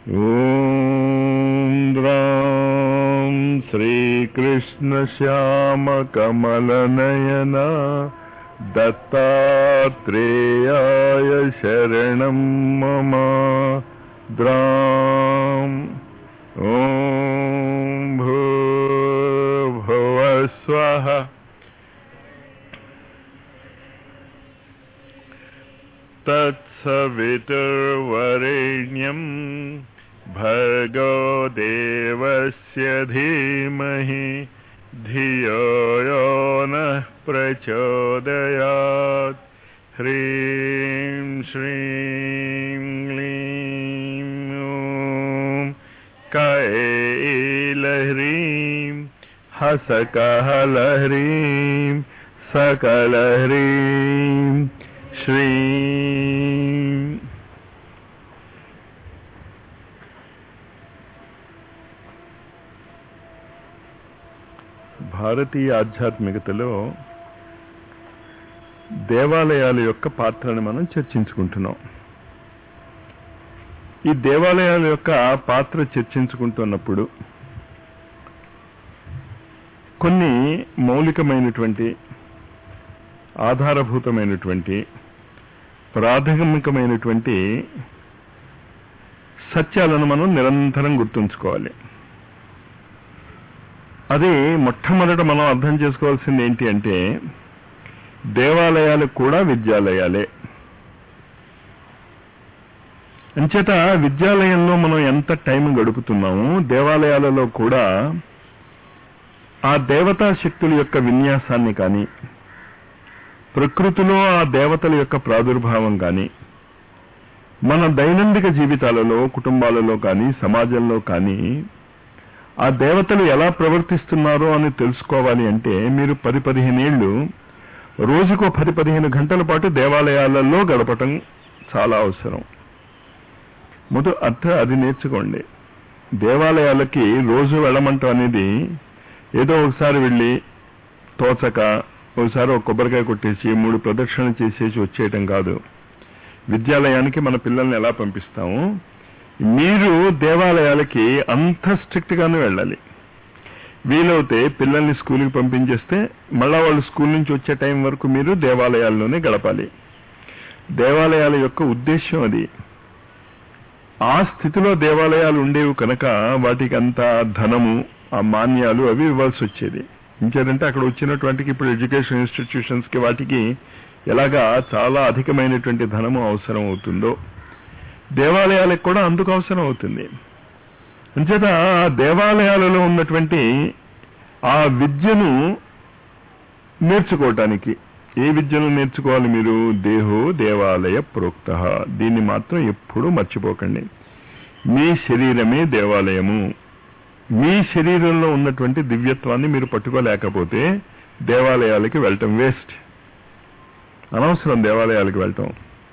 ॐ द्रां श्रीकृष्णश्यामकमलनयना दत्तात्रेयाय शरणं मम द्राम् ॐ भूर्भुवस्वः तत्सवितुर्वरेण्यम् भर्गो देवस्य धीमहि धियो यो नः प्रचोदयात् ह्रीं श्रीं क्लीं ॐ कैलह्रीं हसकहलह्रीं सकलह्रीं श्रीं భారతీయ ఆధ్యాత్మికతలో దేవాలయాల యొక్క పాత్రను మనం చర్చించుకుంటున్నాం ఈ దేవాలయాల యొక్క పాత్ర చర్చించుకుంటున్నప్పుడు కొన్ని మౌలికమైనటువంటి ఆధారభూతమైనటువంటి ప్రాథమికమైనటువంటి సత్యాలను మనం నిరంతరం గుర్తుంచుకోవాలి అది మొట్టమొదట మనం అర్థం చేసుకోవాల్సింది ఏంటి అంటే దేవాలయాలు కూడా విద్యాలయాలే అంచేత విద్యాలయంలో మనం ఎంత టైం గడుపుతున్నాము దేవాలయాలలో కూడా ఆ దేవతా శక్తుల యొక్క విన్యాసాన్ని కానీ ప్రకృతిలో ఆ దేవతల యొక్క ప్రాదుర్భావం కానీ మన దైనందిక జీవితాలలో కుటుంబాలలో కానీ సమాజంలో కానీ ఆ దేవతలు ఎలా ప్రవర్తిస్తున్నారో అని తెలుసుకోవాలి అంటే మీరు పది పదిహేనేళ్లు రోజుకో పది పదిహేను గంటల పాటు దేవాలయాలలో గడపటం చాలా అవసరం మొదట అర్థ అది నేర్చుకోండి దేవాలయాలకి రోజు వెళ్ళమంటం అనేది ఏదో ఒకసారి వెళ్ళి తోచక ఒకసారి ఒక కొబ్బరికాయ కొట్టేసి మూడు ప్రదక్షిణలు చేసేసి వచ్చేయటం కాదు విద్యాలయానికి మన పిల్లల్ని ఎలా పంపిస్తాము మీరు దేవాలయాలకి అంత స్ట్రిక్ట్ గానే వెళ్ళాలి వీలవుతే పిల్లల్ని స్కూల్కి పంపించేస్తే మళ్ళా వాళ్ళు స్కూల్ నుంచి వచ్చే టైం వరకు మీరు దేవాలయాల్లోనే గడపాలి దేవాలయాల యొక్క ఉద్దేశం అది ఆ స్థితిలో దేవాలయాలు ఉండేవి కనుక వాటికి అంత ధనము ఆ మాన్యాలు అవి ఇవ్వాల్సి వచ్చేది ఇంకేదంటే అక్కడ వచ్చినటువంటి ఇప్పుడు ఎడ్యుకేషన్ ఇన్స్టిట్యూషన్స్ కి వాటికి ఎలాగా చాలా అధికమైనటువంటి ధనము అవసరం అవుతుందో దేవాలయాలకు కూడా అందుకు అవసరం అవుతుంది అంచేత ఆ దేవాలయాలలో ఉన్నటువంటి ఆ విద్యను నేర్చుకోవటానికి ఏ విద్యను నేర్చుకోవాలి మీరు దేహో దేవాలయ ప్రోక్త దీన్ని మాత్రం ఎప్పుడూ మర్చిపోకండి మీ శరీరమే దేవాలయము మీ శరీరంలో ఉన్నటువంటి దివ్యత్వాన్ని మీరు పట్టుకోలేకపోతే దేవాలయాలకి వెళ్ళటం వేస్ట్ అనవసరం దేవాలయాలకు వెళ్ళటం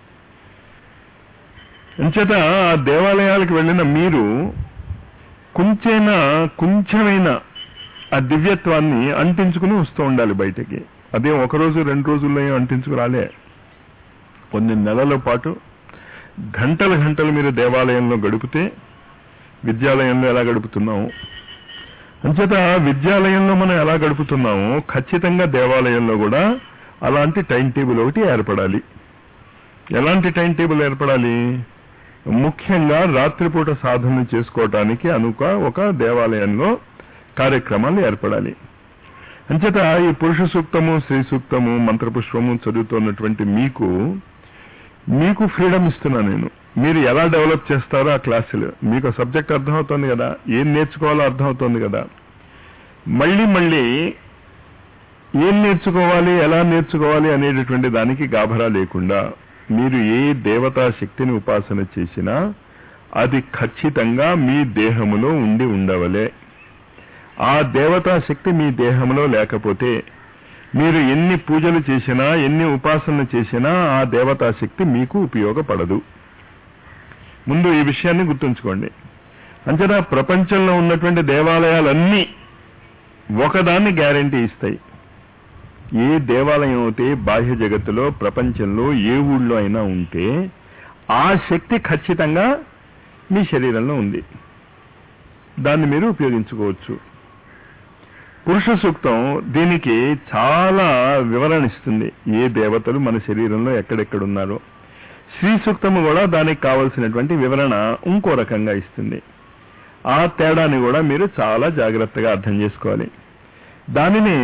అంచేత ఆ దేవాలయాలకు వెళ్ళిన మీరు కొంచెమైనా కొంచెమైనా ఆ దివ్యత్వాన్ని అంటించుకుని వస్తూ ఉండాలి బయటికి అదే ఒక రోజు రెండు రోజుల్లో ఏం అంటించుకురాలే కొన్ని నెలల పాటు గంటల గంటలు మీరు దేవాలయంలో గడిపితే విద్యాలయంలో ఎలా గడుపుతున్నాము అంచేత విద్యాలయంలో మనం ఎలా గడుపుతున్నామో ఖచ్చితంగా దేవాలయంలో కూడా అలాంటి టైం టేబుల్ ఒకటి ఏర్పడాలి ఎలాంటి టైం టేబుల్ ఏర్పడాలి ముఖ్యంగా రాత్రిపూట సాధన చేసుకోవటానికి అనుక ఒక దేవాలయంలో కార్యక్రమాలు ఏర్పడాలి అంచేత ఈ పురుష సూక్తము స్త్రీ సూక్తము మంత్రపుష్పము చదువుతున్నటువంటి మీకు మీకు ఫ్రీడమ్ ఇస్తున్నా నేను మీరు ఎలా డెవలప్ చేస్తారో ఆ క్లాసులు మీకు సబ్జెక్ట్ అర్థమవుతోంది కదా ఏం నేర్చుకోవాలో అర్థమవుతోంది కదా మళ్ళీ మళ్ళీ ఏం నేర్చుకోవాలి ఎలా నేర్చుకోవాలి అనేటటువంటి దానికి గాభరా లేకుండా మీరు ఏ దేవతా శక్తిని ఉపాసన చేసినా అది ఖచ్చితంగా మీ దేహములో ఉండి ఉండవలే ఆ దేవతా శక్తి మీ దేహంలో లేకపోతే మీరు ఎన్ని పూజలు చేసినా ఎన్ని ఉపాసనలు చేసినా ఆ దేవతా శక్తి మీకు ఉపయోగపడదు ముందు ఈ విషయాన్ని గుర్తుంచుకోండి అంచనా ప్రపంచంలో ఉన్నటువంటి దేవాలయాలన్నీ ఒకదాన్ని గ్యారంటీ ఇస్తాయి ఏ దేవాలయం అయితే బాహ్య జగత్తులో ప్రపంచంలో ఏ ఊళ్ళో అయినా ఉంటే ఆ శక్తి ఖచ్చితంగా మీ శరీరంలో ఉంది దాన్ని మీరు ఉపయోగించుకోవచ్చు పురుష సూక్తం దీనికి చాలా వివరణ ఇస్తుంది ఏ దేవతలు మన శరీరంలో ఎక్కడెక్కడున్నారో శ్రీ సూక్తము కూడా దానికి కావలసినటువంటి వివరణ ఇంకో రకంగా ఇస్తుంది ఆ తేడాని కూడా మీరు చాలా జాగ్రత్తగా అర్థం చేసుకోవాలి దానిని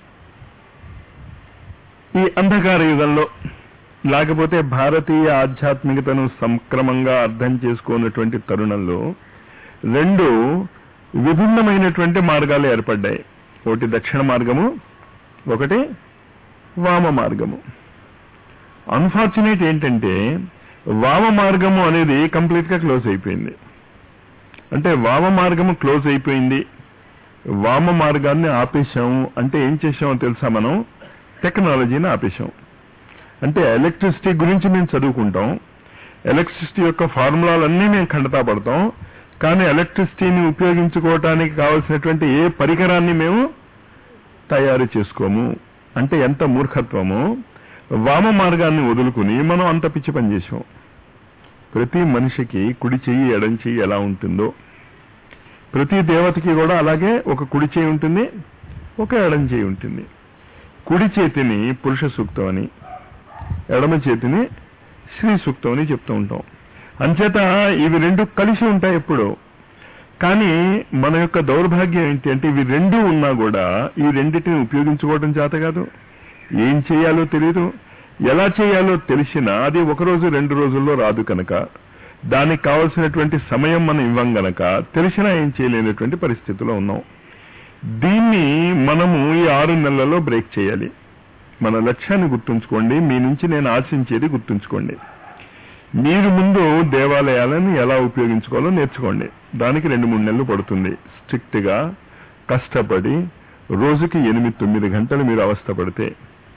ఈ అంధకార యుగంలో లేకపోతే భారతీయ ఆధ్యాత్మికతను సంక్రమంగా అర్థం చేసుకున్నటువంటి తరుణంలో రెండు విభిన్నమైనటువంటి మార్గాలు ఏర్పడ్డాయి ఒకటి దక్షిణ మార్గము ఒకటి వామ మార్గము అన్ఫార్చునేట్ ఏంటంటే వామ మార్గము అనేది కంప్లీట్ గా క్లోజ్ అయిపోయింది అంటే వామ మార్గము క్లోజ్ అయిపోయింది వామ మార్గాన్ని ఆపేశాము అంటే ఏం చేసామో తెలుసా మనం టెక్నాలజీని ఆపేశాం అంటే ఎలక్ట్రిసిటీ గురించి మేము చదువుకుంటాం ఎలక్ట్రిసిటీ యొక్క ఫార్ములాలన్నీ మేము ఖండతా పడతాం కానీ ఎలక్ట్రిసిటీని ఉపయోగించుకోవటానికి కావలసినటువంటి ఏ పరికరాన్ని మేము తయారు చేసుకోము అంటే ఎంత మూర్ఖత్వమో వామ మార్గాన్ని వదులుకుని మనం అంత పిచ్చి పని చేసాం ప్రతి మనిషికి కుడి చెయ్యి ఎడం చెయ్యి ఎలా ఉంటుందో ప్రతి దేవతకి కూడా అలాగే ఒక కుడి చేయి ఉంటుంది ఒక ఎడం చేయి ఉంటుంది కుడి చేతిని పురుష సూక్తం అని ఎడమ చేతిని శ్రీ సూక్తం అని చెప్తూ ఉంటాం అంచేత ఇవి రెండు కలిసి ఉంటాయి ఎప్పుడు కానీ మన యొక్క దౌర్భాగ్యం ఏంటి అంటే ఇవి రెండు ఉన్నా కూడా ఈ రెండింటిని ఉపయోగించుకోవడం చేత కాదు ఏం చేయాలో తెలియదు ఎలా చేయాలో తెలిసినా అది ఒక రోజు రెండు రోజుల్లో రాదు కనుక దానికి కావలసినటువంటి సమయం మనం ఇవ్వం గనక తెలిసినా ఏం చేయలేనటువంటి పరిస్థితిలో ఉన్నాం దీన్ని మనము ఈ ఆరు నెలలలో బ్రేక్ చేయాలి మన లక్ష్యాన్ని గుర్తుంచుకోండి మీ నుంచి నేను ఆశించేది గుర్తుంచుకోండి మీరు ముందు దేవాలయాలను ఎలా ఉపయోగించుకోవాలో నేర్చుకోండి దానికి రెండు మూడు నెలలు పడుతుంది స్ట్రిక్ట్ గా కష్టపడి రోజుకి ఎనిమిది తొమ్మిది గంటలు మీరు అవస్థ పడితే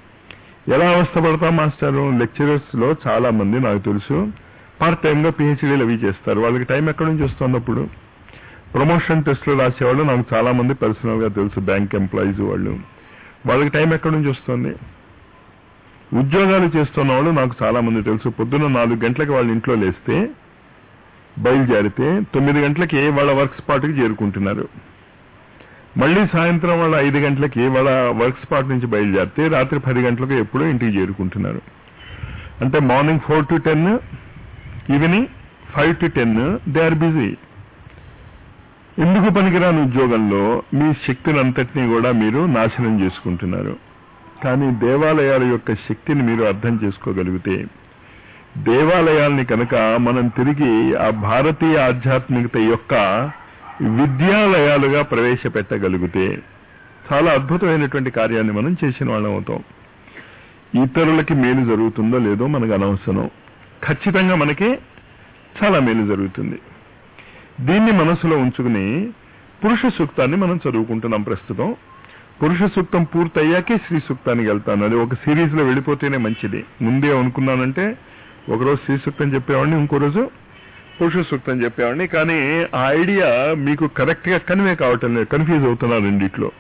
ఎలా అవస్థ పడతాం మాస్టారు లెక్చరర్స్ లో చాలా మంది నాకు తెలుసు పార్ట్ టైం గా పిహెచ్డీలు అవి చేస్తారు వాళ్ళకి టైం ఎక్కడి నుంచి వస్తుంది అప్పుడు ప్రమోషన్ టెస్టులు రాసేవాళ్ళు నాకు చాలా మంది పర్సనల్ గా తెలుసు బ్యాంక్ ఎంప్లాయీస్ వాళ్ళు వాళ్ళకి టైం ఎక్కడి నుంచి వస్తుంది ఉద్యోగాలు చేస్తున్న వాళ్ళు నాకు చాలా మంది తెలుసు పొద్దున్న నాలుగు గంటలకు వాళ్ళ ఇంట్లో లేస్తే బయలుదేరితే తొమ్మిది గంటలకి వాళ్ళ వర్క్ స్పాట్కి చేరుకుంటున్నారు మళ్ళీ సాయంత్రం వాళ్ళ ఐదు గంటలకి వాళ్ళ వర్క్ స్పాట్ నుంచి బయలుదేరితే రాత్రి పది గంటలకు ఎప్పుడో ఇంటికి చేరుకుంటున్నారు అంటే morning four to ten evening five to ten they are busy ఎందుకు పనికిరాని ఉద్యోగంలో మీ శక్తిని అంతటినీ కూడా మీరు నాశనం చేసుకుంటున్నారు కానీ దేవాలయాల యొక్క శక్తిని మీరు అర్థం చేసుకోగలిగితే దేవాలయాల్ని కనుక మనం తిరిగి ఆ భారతీయ ఆధ్యాత్మికత యొక్క విద్యాలయాలుగా ప్రవేశపెట్టగలిగితే చాలా అద్భుతమైనటువంటి కార్యాన్ని మనం చేసిన వాళ్ళం అవుతాం ఇతరులకి మేలు జరుగుతుందో లేదో మనకు అనవసరం ఖచ్చితంగా మనకి చాలా మేలు జరుగుతుంది దీన్ని మనసులో ఉంచుకుని పురుష సూక్తాన్ని మనం చదువుకుంటున్నాం ప్రస్తుతం పురుష సూక్తం పూర్తయ్యాకే శ్రీ సూక్తానికి వెళ్తాను అది ఒక సిరీస్ లో వెళ్ళిపోతేనే మంచిది ముందే అనుకున్నానంటే ఒకరోజు శ్రీ సూక్తం చెప్పేవాడిని ఇంకో రోజు పురుష సూక్తం చెప్పేవాడిని కానీ ఆ ఐడియా మీకు కరెక్ట్ గా కన్వే కావటం లేదు కన్ఫ్యూజ్ అవుతున్నారు రెండిట్లో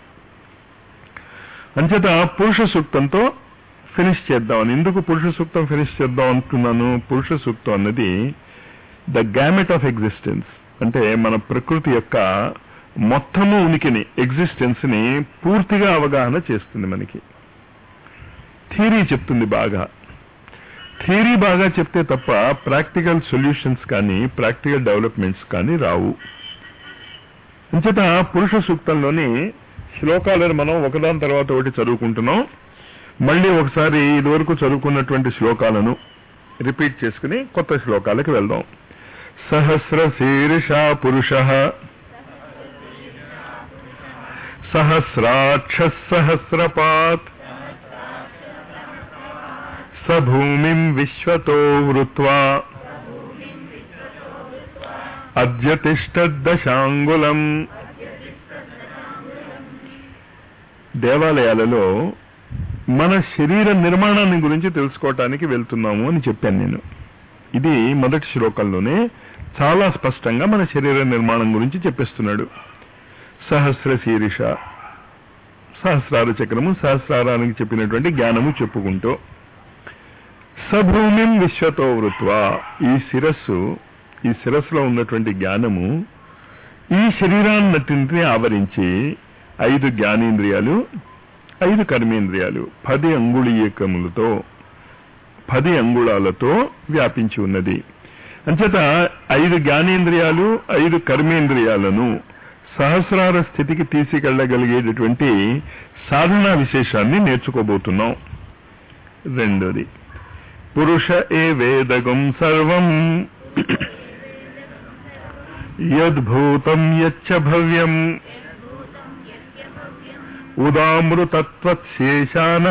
అంచేత పురుష సూక్తంతో ఫినిష్ చేద్దామని ఎందుకు పురుష సూక్తం ఫినిష్ చేద్దాం అనుకున్నాను పురుష సూక్తం అన్నది ద గ్యామెట్ ఆఫ్ ఎగ్జిస్టెన్స్ అంటే మన ప్రకృతి యొక్క మొత్తము ఉనికిని ఎగ్జిస్టెన్స్ ని పూర్తిగా అవగాహన చేస్తుంది మనకి థియరీ చెప్తుంది బాగా థియరీ బాగా చెప్తే తప్ప ప్రాక్టికల్ సొల్యూషన్స్ కానీ ప్రాక్టికల్ డెవలప్మెంట్స్ కానీ రావు అంచేత పురుష సూక్తంలోని శ్లోకాలను మనం ఒకదాని తర్వాత ఒకటి చదువుకుంటున్నాం మళ్ళీ ఒకసారి ఇదివరకు చదువుకున్నటువంటి శ్లోకాలను రిపీట్ చేసుకుని కొత్త శ్లోకాలకు వెళ్దాం సహస్ర శీర్ష పురుష సహస్రాక్ష సహస్రపాత్ స భూమిం విశ్వతో వృత్వా అద్య తిష్టదశాంగులం దేవాలయాలలో మన శరీర నిర్మాణాన్ని గురించి తెలుసుకోవటానికి వెళ్తున్నాము అని చెప్పాను నేను ఇది మొదటి శ్లోకంలోనే చాలా స్పష్టంగా మన శరీర నిర్మాణం గురించి చెప్పేస్తున్నాడు సహస్ర శీర్ష సహస్రార చక్రము సహస్రారానికి చెప్పినటువంటి జ్ఞానము చెప్పుకుంటూ సభూమిం విశ్వతో వృత్వా ఈ శిరస్సు ఈ శిరస్సులో ఉన్నటువంటి జ్ఞానము ఈ శరీరాన్నిటిని ఆవరించి ఐదు జ్ఞానేంద్రియాలు ఐదు కర్మేంద్రియాలు పది అంగుళీయకములతో పది అంగుళాలతో వ్యాపించి ఉన్నది అంచేత ఐదు జ్ఞానేంద్రియాలు ఐదు కర్మేంద్రియాలను సహస్రార స్థితికి తీసుకెళ్లగలిగేటటువంటి సాధనా విశేషాన్ని నేర్చుకోబోతున్నాం రెండోది పురుష ఏ వేదగం సర్వం యద్భూతం యచ్చ భవ్యం ఉదామృతత్వశేషాన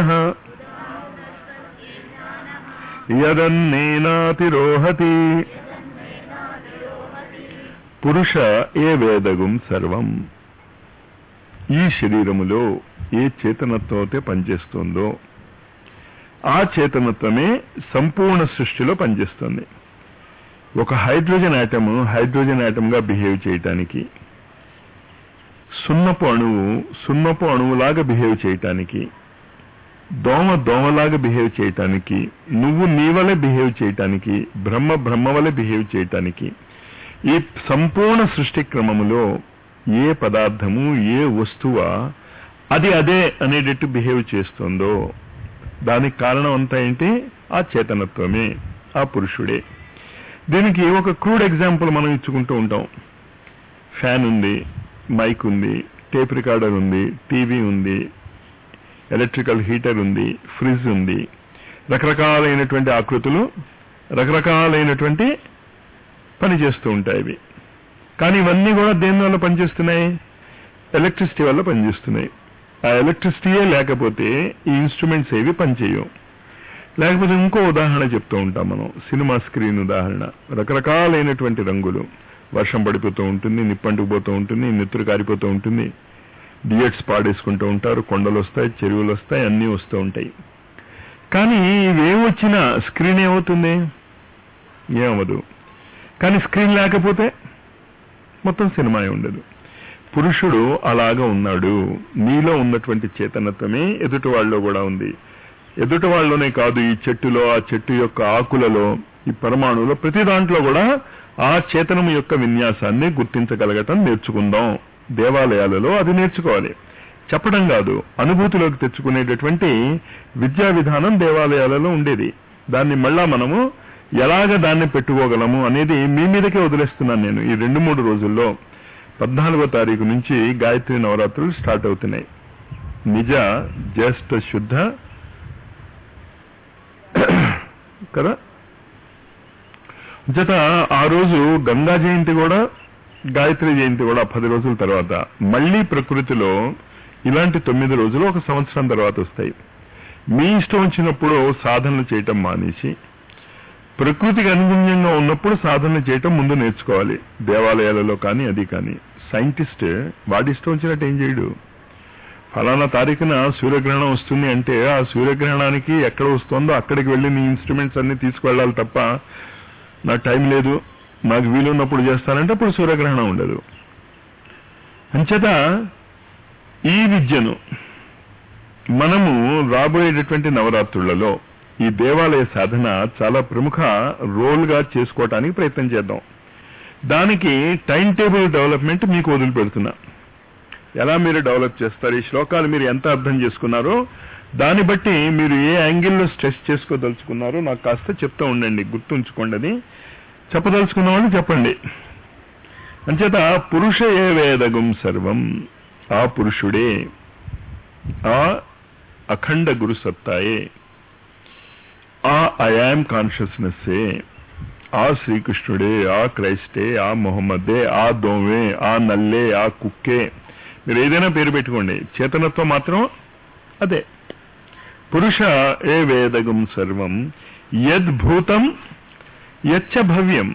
యదన్నేనాతిరోహతి పురుష ఏ వేదగుం సర్వం ఈ శరీరములో ఏ చేతనత్వం అయితే పనిచేస్తుందో ఆ చేతనత్వమే సంపూర్ణ సృష్టిలో పనిచేస్తుంది ఒక హైడ్రోజన్ ఆటమ్ హైడ్రోజన్ ఆటమ్ గా బిహేవ్ చేయటానికి సున్నపు అణువు సున్నపు అణువులాగా బిహేవ్ చేయటానికి దోమ దోమలాగా బిహేవ్ చేయటానికి నువ్వు నీవలే బిహేవ్ చేయటానికి బ్రహ్మ బ్రహ్మ వలె బిహేవ్ చేయటానికి ఈ సంపూర్ణ సృష్టి క్రమములో ఏ పదార్థము ఏ వస్తువ అది అదే అనేటట్టు బిహేవ్ చేస్తుందో దానికి కారణం అంతా ఏంటి ఆ చేతనత్వమే ఆ పురుషుడే దీనికి ఒక క్రూడ్ ఎగ్జాంపుల్ మనం ఇచ్చుకుంటూ ఉంటాం ఫ్యాన్ ఉంది మైక్ ఉంది టేప్ రికార్డర్ ఉంది టీవీ ఉంది ఎలక్ట్రికల్ హీటర్ ఉంది ఫ్రిడ్జ్ ఉంది రకరకాలైనటువంటి ఆకృతులు రకరకాలైనటువంటి పని చేస్తూ ఉంటాయి ఇవి కానీ ఇవన్నీ కూడా దేని వల్ల పనిచేస్తున్నాయి ఎలక్ట్రిసిటీ వల్ల పనిచేస్తున్నాయి ఆ ఎలక్ట్రిసిటీయే లేకపోతే ఈ ఇన్స్ట్రుమెంట్స్ ఏవి పనిచేయవు లేకపోతే ఇంకో ఉదాహరణ చెప్తూ ఉంటాం మనం సినిమా స్క్రీన్ ఉదాహరణ రకరకాలైనటువంటి రంగులు వర్షం పడిపోతూ ఉంటుంది నిప్పంటుకుపోతూ ఉంటుంది నెత్తురు కారిపోతూ ఉంటుంది డియట్స్ పాడేసుకుంటూ ఉంటారు కొండలు వస్తాయి చెరువులు వస్తాయి అన్నీ వస్తూ ఉంటాయి కానీ ఇవేం వచ్చినా స్క్రీన్ ఏమవుతుంది ఏమవదు కానీ స్క్రీన్ లేకపోతే మొత్తం సినిమా ఉండదు పురుషుడు అలాగా ఉన్నాడు నీలో ఉన్నటువంటి చేతనత్వమే ఎదుటి వాళ్ళలో కూడా ఉంది ఎదుటి వాళ్ళలోనే కాదు ఈ చెట్టులో ఆ చెట్టు యొక్క ఆకులలో ఈ పరమాణువులో ప్రతి దాంట్లో కూడా ఆ చేతనం యొక్క విన్యాసాన్ని గుర్తించగలగటం నేర్చుకుందాం దేవాలయాలలో అది నేర్చుకోవాలి చెప్పడం కాదు అనుభూతిలోకి తెచ్చుకునేటటువంటి విద్యా విధానం దేవాలయాలలో ఉండేది దాన్ని మళ్ళా మనము ఎలాగ దాన్ని పెట్టుకోగలము అనేది మీ మీదకే వదిలేస్తున్నాను నేను ఈ రెండు మూడు రోజుల్లో పద్నాలుగో తారీఖు నుంచి గాయత్రి నవరాత్రులు స్టార్ట్ అవుతున్నాయి నిజ జ్యేష్ఠ శుద్ధ కదా జత ఆ రోజు గంగా జయంతి కూడా గాయత్రి జయంతి కూడా పది రోజుల తర్వాత మళ్ళీ ప్రకృతిలో ఇలాంటి తొమ్మిది రోజులు ఒక సంవత్సరం తర్వాత వస్తాయి మీ ఇష్టం వచ్చినప్పుడు సాధనలు చేయటం మానేసి ప్రకృతికి అనుగుణ్యంగా ఉన్నప్పుడు సాధన చేయటం ముందు నేర్చుకోవాలి దేవాలయాలలో కానీ అది కానీ సైంటిస్ట్ వాడి ఇష్టం వచ్చినట్టు ఏం చేయడు ఫలానా తారీఖున సూర్యగ్రహణం వస్తుంది అంటే ఆ సూర్యగ్రహణానికి ఎక్కడ వస్తుందో అక్కడికి వెళ్ళి నీ ఇన్స్ట్రుమెంట్స్ అన్ని తీసుకువెళ్ళాలి తప్ప నాకు టైం లేదు నాకు వీలున్నప్పుడు చేస్తానంటే అప్పుడు సూర్యగ్రహణం ఉండదు అంచేత ఈ విద్యను మనము రాబోయేటటువంటి నవరాత్రులలో ఈ దేవాలయ సాధన చాలా ప్రముఖ రోల్ గా చేసుకోవటానికి ప్రయత్నం చేద్దాం దానికి టైం టేబుల్ డెవలప్మెంట్ మీకు వదిలిపెడుతున్నా ఎలా మీరు డెవలప్ చేస్తారు ఈ శ్లోకాలు మీరు ఎంత అర్థం చేసుకున్నారో దాన్ని బట్టి మీరు ఏ యాంగిల్లో స్ట్రెస్ చేసుకోదలుచుకున్నారో నాకు కాస్త చెప్తూ ఉండండి గుర్తుంచుకోండి అది చెప్పదలుచుకున్న వాళ్ళు చెప్పండి అంచేత పురుష ఏ వేదగం సర్వం ఆ పురుషుడే ఆ అఖండ గురు సత్తాయే ఆ ఐఆమ్ కాన్షియస్నెస్సే ఆ శ్రీకృష్ణుడే ఆ క్రైస్టే ఆ మొహమ్మదే ఆ దోమే ఆ నల్లే ఆ కుక్కే మీరు ఏదైనా పేరు పెట్టుకోండి చేతనత్వం మాత్రం అదే పురుష ఏ వేదగం సర్వం యద్భూతం యచ్చ భవ్యం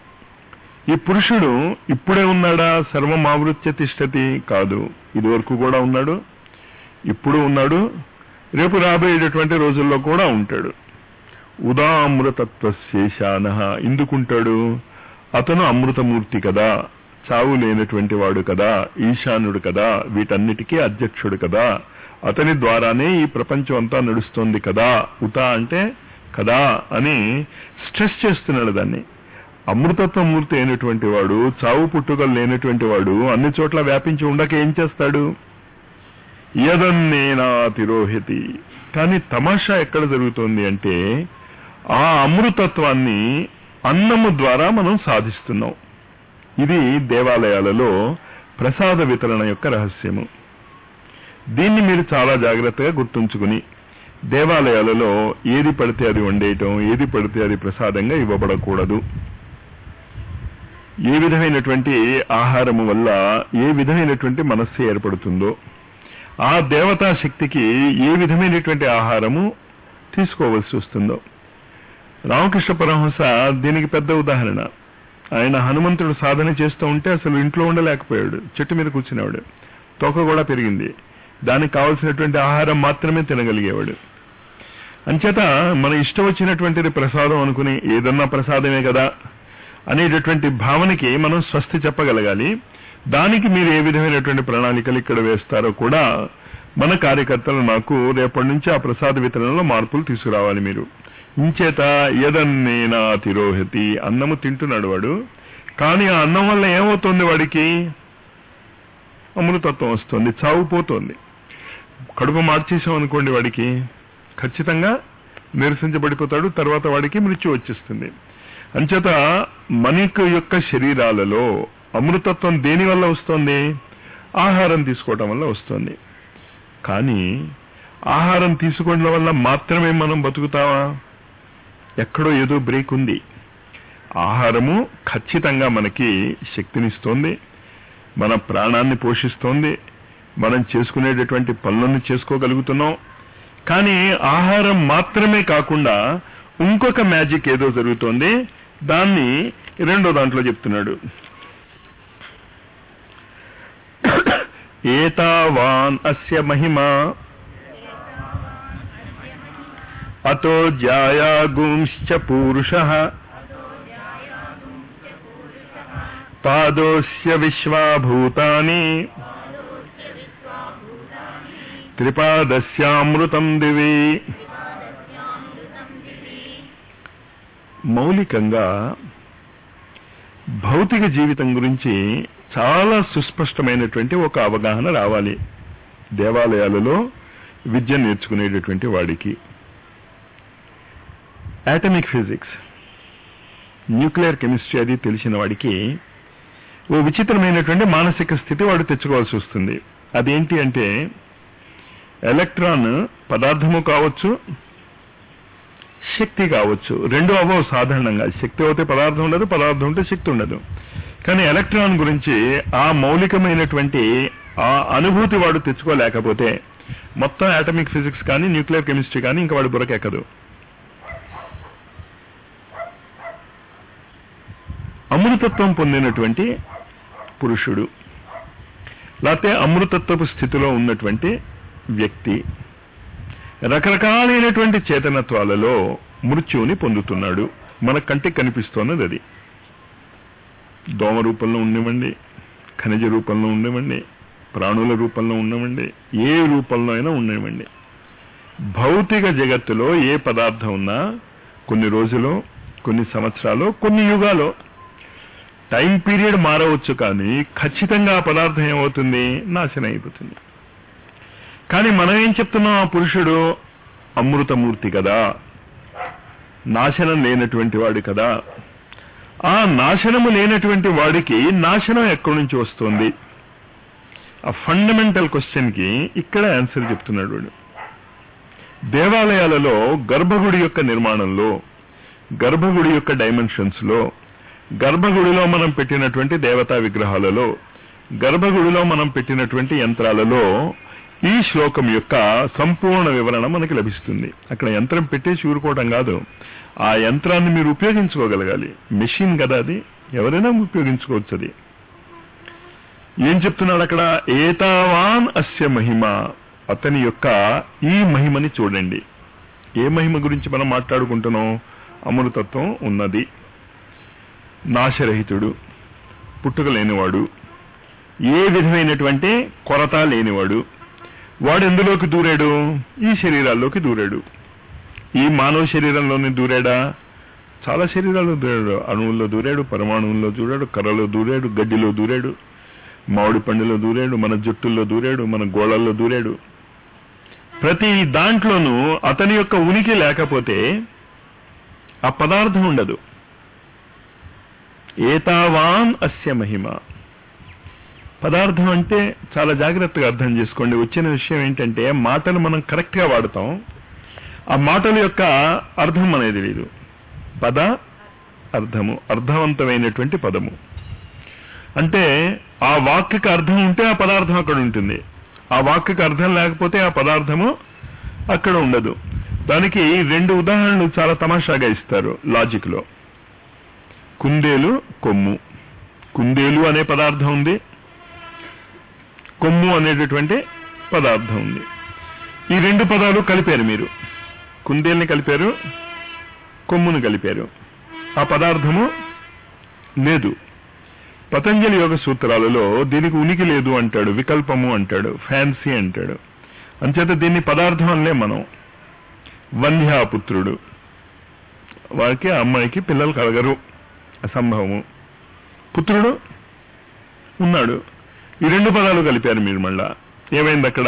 ఈ పురుషుడు ఇప్పుడే ఉన్నాడా సర్వం ఆవృత్య తిష్టతి కాదు ఇదివరకు కూడా ఉన్నాడు ఇప్పుడు ఉన్నాడు రేపు రాబోయేటటువంటి రోజుల్లో కూడా ఉంటాడు ఉదామృతత్వ శేషాన ఎందుకుంటాడు అతను అమృతమూర్తి కదా చావు లేనటువంటి వాడు కదా ఈశానుడు కదా వీటన్నిటికీ అధ్యక్షుడు కదా అతని ద్వారానే ఈ ప్రపంచం అంతా నడుస్తోంది కదా ఉత అంటే కదా అని స్ట్రెస్ చేస్తున్నాడు దాన్ని అమృతత్వ మూర్తి అయినటువంటి వాడు చావు పుట్టుకలు లేనటువంటి వాడు అన్ని చోట్ల వ్యాపించి ఉండక ఏం చేస్తాడు యదన్నేనా తిరోహితి కానీ తమాషా ఎక్కడ జరుగుతోంది అంటే ఆ అమృతత్వాన్ని అన్నము ద్వారా మనం సాధిస్తున్నాం ఇది దేవాలయాలలో ప్రసాద వితరణ యొక్క రహస్యము దీన్ని మీరు చాలా జాగ్రత్తగా గుర్తుంచుకుని దేవాలయాలలో ఏది పడితే అది వండేయటం ఏది పడితే అది ప్రసాదంగా ఇవ్వబడకూడదు ఏ విధమైనటువంటి ఆహారము వల్ల ఏ విధమైనటువంటి మనస్సు ఏర్పడుతుందో ఆ దేవతా శక్తికి ఏ విధమైనటువంటి ఆహారము తీసుకోవలసి వస్తుందో రామకృష్ణ పరమహంస దీనికి పెద్ద ఉదాహరణ ఆయన హనుమంతుడు సాధన చేస్తూ ఉంటే అసలు ఇంట్లో ఉండలేకపోయాడు చెట్టు మీద కూర్చునేవాడు తోక కూడా పెరిగింది దానికి కావలసినటువంటి ఆహారం మాత్రమే తినగలిగేవాడు అంచేత మన ఇష్టం వచ్చినటువంటిది ప్రసాదం అనుకుని ఏదన్నా ప్రసాదమే కదా అనేటటువంటి భావనకి మనం స్వస్తి చెప్పగలగాలి దానికి మీరు ఏ విధమైనటువంటి ప్రణాళికలు ఇక్కడ వేస్తారో కూడా మన కార్యకర్తలు నాకు రేపటి నుంచి ఆ ప్రసాద వితరణలో మార్పులు తీసుకురావాలి మీరు ఇంచేత యదన్నేనా తిరోహతి అన్నము తింటున్నాడు వాడు కానీ ఆ అన్నం వల్ల ఏమవుతుంది వాడికి అమృతత్వం వస్తుంది చావు పోతోంది కడుపు మార్చేసాం అనుకోండి వాడికి ఖచ్చితంగా నిరసించబడిపోతాడు తర్వాత వాడికి మృత్యు వచ్చేస్తుంది అంచేత మనిక యొక్క శరీరాలలో అమృతత్వం దేని వల్ల వస్తుంది ఆహారం తీసుకోవటం వల్ల వస్తుంది కానీ ఆహారం తీసుకోవడం వల్ల మాత్రమే మనం బతుకుతావా ఎక్కడో ఏదో బ్రేక్ ఉంది ఆహారము ఖచ్చితంగా మనకి శక్తినిస్తోంది మన ప్రాణాన్ని పోషిస్తోంది మనం చేసుకునేటటువంటి పనులను చేసుకోగలుగుతున్నాం కానీ ఆహారం మాత్రమే కాకుండా ఇంకొక మ్యాజిక్ ఏదో జరుగుతోంది దాన్ని రెండో దాంట్లో చెప్తున్నాడు ఏతావాన్ అస్య మహిమా అతో జాయాగుంశ్చ పూరుష పాదోస్య విశ్వాభూతాని త్రిపాదస్యామృతం దివి మౌలికంగా భౌతిక జీవితం గురించి చాలా సుస్పష్టమైనటువంటి ఒక అవగాహన రావాలి దేవాలయాలలో విద్య నేర్చుకునేటటువంటి వాడికి యాటమిక్ ఫిజిక్స్ న్యూక్లియర్ కెమిస్ట్రీ అది తెలిసిన వాడికి ఓ విచిత్రమైనటువంటి మానసిక స్థితి వాడు తెచ్చుకోవాల్సి వస్తుంది అదేంటి అంటే ఎలక్ట్రాన్ పదార్థము కావచ్చు శక్తి కావచ్చు రెండు అవ్వవు సాధారణంగా శక్తి అవుతే పదార్థం ఉండదు పదార్థం ఉంటే శక్తి ఉండదు కానీ ఎలక్ట్రాన్ గురించి ఆ మౌలికమైనటువంటి ఆ అనుభూతి వాడు తెచ్చుకోలేకపోతే మొత్తం ఆటమిక్ ఫిజిక్స్ కానీ న్యూక్లియర్ కెమిస్ట్రీ కానీ ఇంకా వాడు బురకెక్కదు అమృతత్వం పొందినటువంటి పురుషుడు లేకపోతే అమృతత్వపు స్థితిలో ఉన్నటువంటి వ్యక్తి రకరకాలైనటువంటి చేతనత్వాలలో మృత్యువుని పొందుతున్నాడు మన కంటికి కనిపిస్తున్నది అది దోమ రూపంలో ఉండనివ్వండి ఖనిజ రూపంలో ఉండనివ్వండి ప్రాణుల రూపంలో ఉండనివ్వండి ఏ రూపంలో అయినా ఉండనివ్వండి భౌతిక జగత్తులో ఏ పదార్థం ఉన్నా కొన్ని రోజులు కొన్ని సంవత్సరాలు కొన్ని యుగాలు టైం పీరియడ్ మారవచ్చు కానీ ఖచ్చితంగా ఆ పదార్థం ఏమవుతుంది నాశనం అయిపోతుంది కానీ మనం ఏం చెప్తున్నాం ఆ పురుషుడు అమృతమూర్తి కదా నాశనం లేనటువంటి వాడు కదా ఆ నాశనము లేనటువంటి వాడికి నాశనం ఎక్కడి నుంచి వస్తుంది ఆ ఫండమెంటల్ క్వశ్చన్ కి ఇక్కడ ఆన్సర్ చెప్తున్నాడు వాడు దేవాలయాలలో గర్భగుడి యొక్క నిర్మాణంలో గర్భగుడి యొక్క డైమెన్షన్స్ లో గర్భగుడిలో మనం పెట్టినటువంటి దేవతా విగ్రహాలలో గర్భగుడిలో మనం పెట్టినటువంటి యంత్రాలలో ఈ శ్లోకం యొక్క సంపూర్ణ వివరణ మనకి లభిస్తుంది అక్కడ యంత్రం పెట్టేసి ఊరుకోవటం కాదు ఆ యంత్రాన్ని మీరు ఉపయోగించుకోగలగాలి మెషిన్ కదా అది ఎవరైనా ఉపయోగించుకోవచ్చు అది ఏం చెప్తున్నాడు అక్కడ ఏతావాన్ అస్య మహిమ అతని యొక్క ఈ మహిమని చూడండి ఏ మహిమ గురించి మనం మాట్లాడుకుంటున్నాం అమృతత్వం ఉన్నది నాశరహితుడు పుట్టుక లేనివాడు ఏ విధమైనటువంటి కొరత లేనివాడు వాడు ఎందులోకి దూరాడు ఈ శరీరాల్లోకి దూరాడు ఈ మానవ శరీరంలోనే దూరాడా చాలా శరీరాల్లో దూరాడు అణువుల్లో దూరాడు పరమాణువుల్లో దూరాడు కర్రలో దూరాడు గడ్డిలో దూరాడు మామిడి పండులో దూరాడు మన జుట్టుల్లో దూరాడు మన గోళల్లో దూరాడు ప్రతి దాంట్లోనూ అతని యొక్క ఉనికి లేకపోతే ఆ పదార్థం ఉండదు ఏతావాన్ అస్య మహిమ పదార్థం అంటే చాలా జాగ్రత్తగా అర్థం చేసుకోండి వచ్చిన విషయం ఏంటంటే మాటలు మనం కరెక్ట్ గా వాడతాం ఆ మాటల యొక్క అర్థం అనేది లేదు పద అర్థము అర్థవంతమైనటువంటి పదము అంటే ఆ వాక్యకి అర్థం ఉంటే ఆ పదార్థం అక్కడ ఉంటుంది ఆ వాక్యకి అర్థం లేకపోతే ఆ పదార్థము అక్కడ ఉండదు దానికి రెండు ఉదాహరణలు చాలా తమాషాగా ఇస్తారు లాజిక్ లో కుందేలు కొమ్ము కుందేలు అనే పదార్థం ఉంది కొమ్ము అనేటటువంటి పదార్థం ఉంది ఈ రెండు పదాలు కలిపారు మీరు కుందేల్ని కలిపారు కొమ్మును కలిపారు ఆ పదార్థము లేదు పతంజలి యోగ సూత్రాలలో దీనికి ఉనికి లేదు అంటాడు వికల్పము అంటాడు ఫ్యాన్సీ అంటాడు అంచేత దీన్ని పదార్థం అనలే మనం వంధ్యాపుత్రుడు వారికి ఆ అమ్మాయికి పిల్లలు కలగరు అసంభవము పుత్రుడు ఉన్నాడు ఈ రెండు పదాలు కలిపారు మీరు మళ్ళా ఏమైంది అక్కడ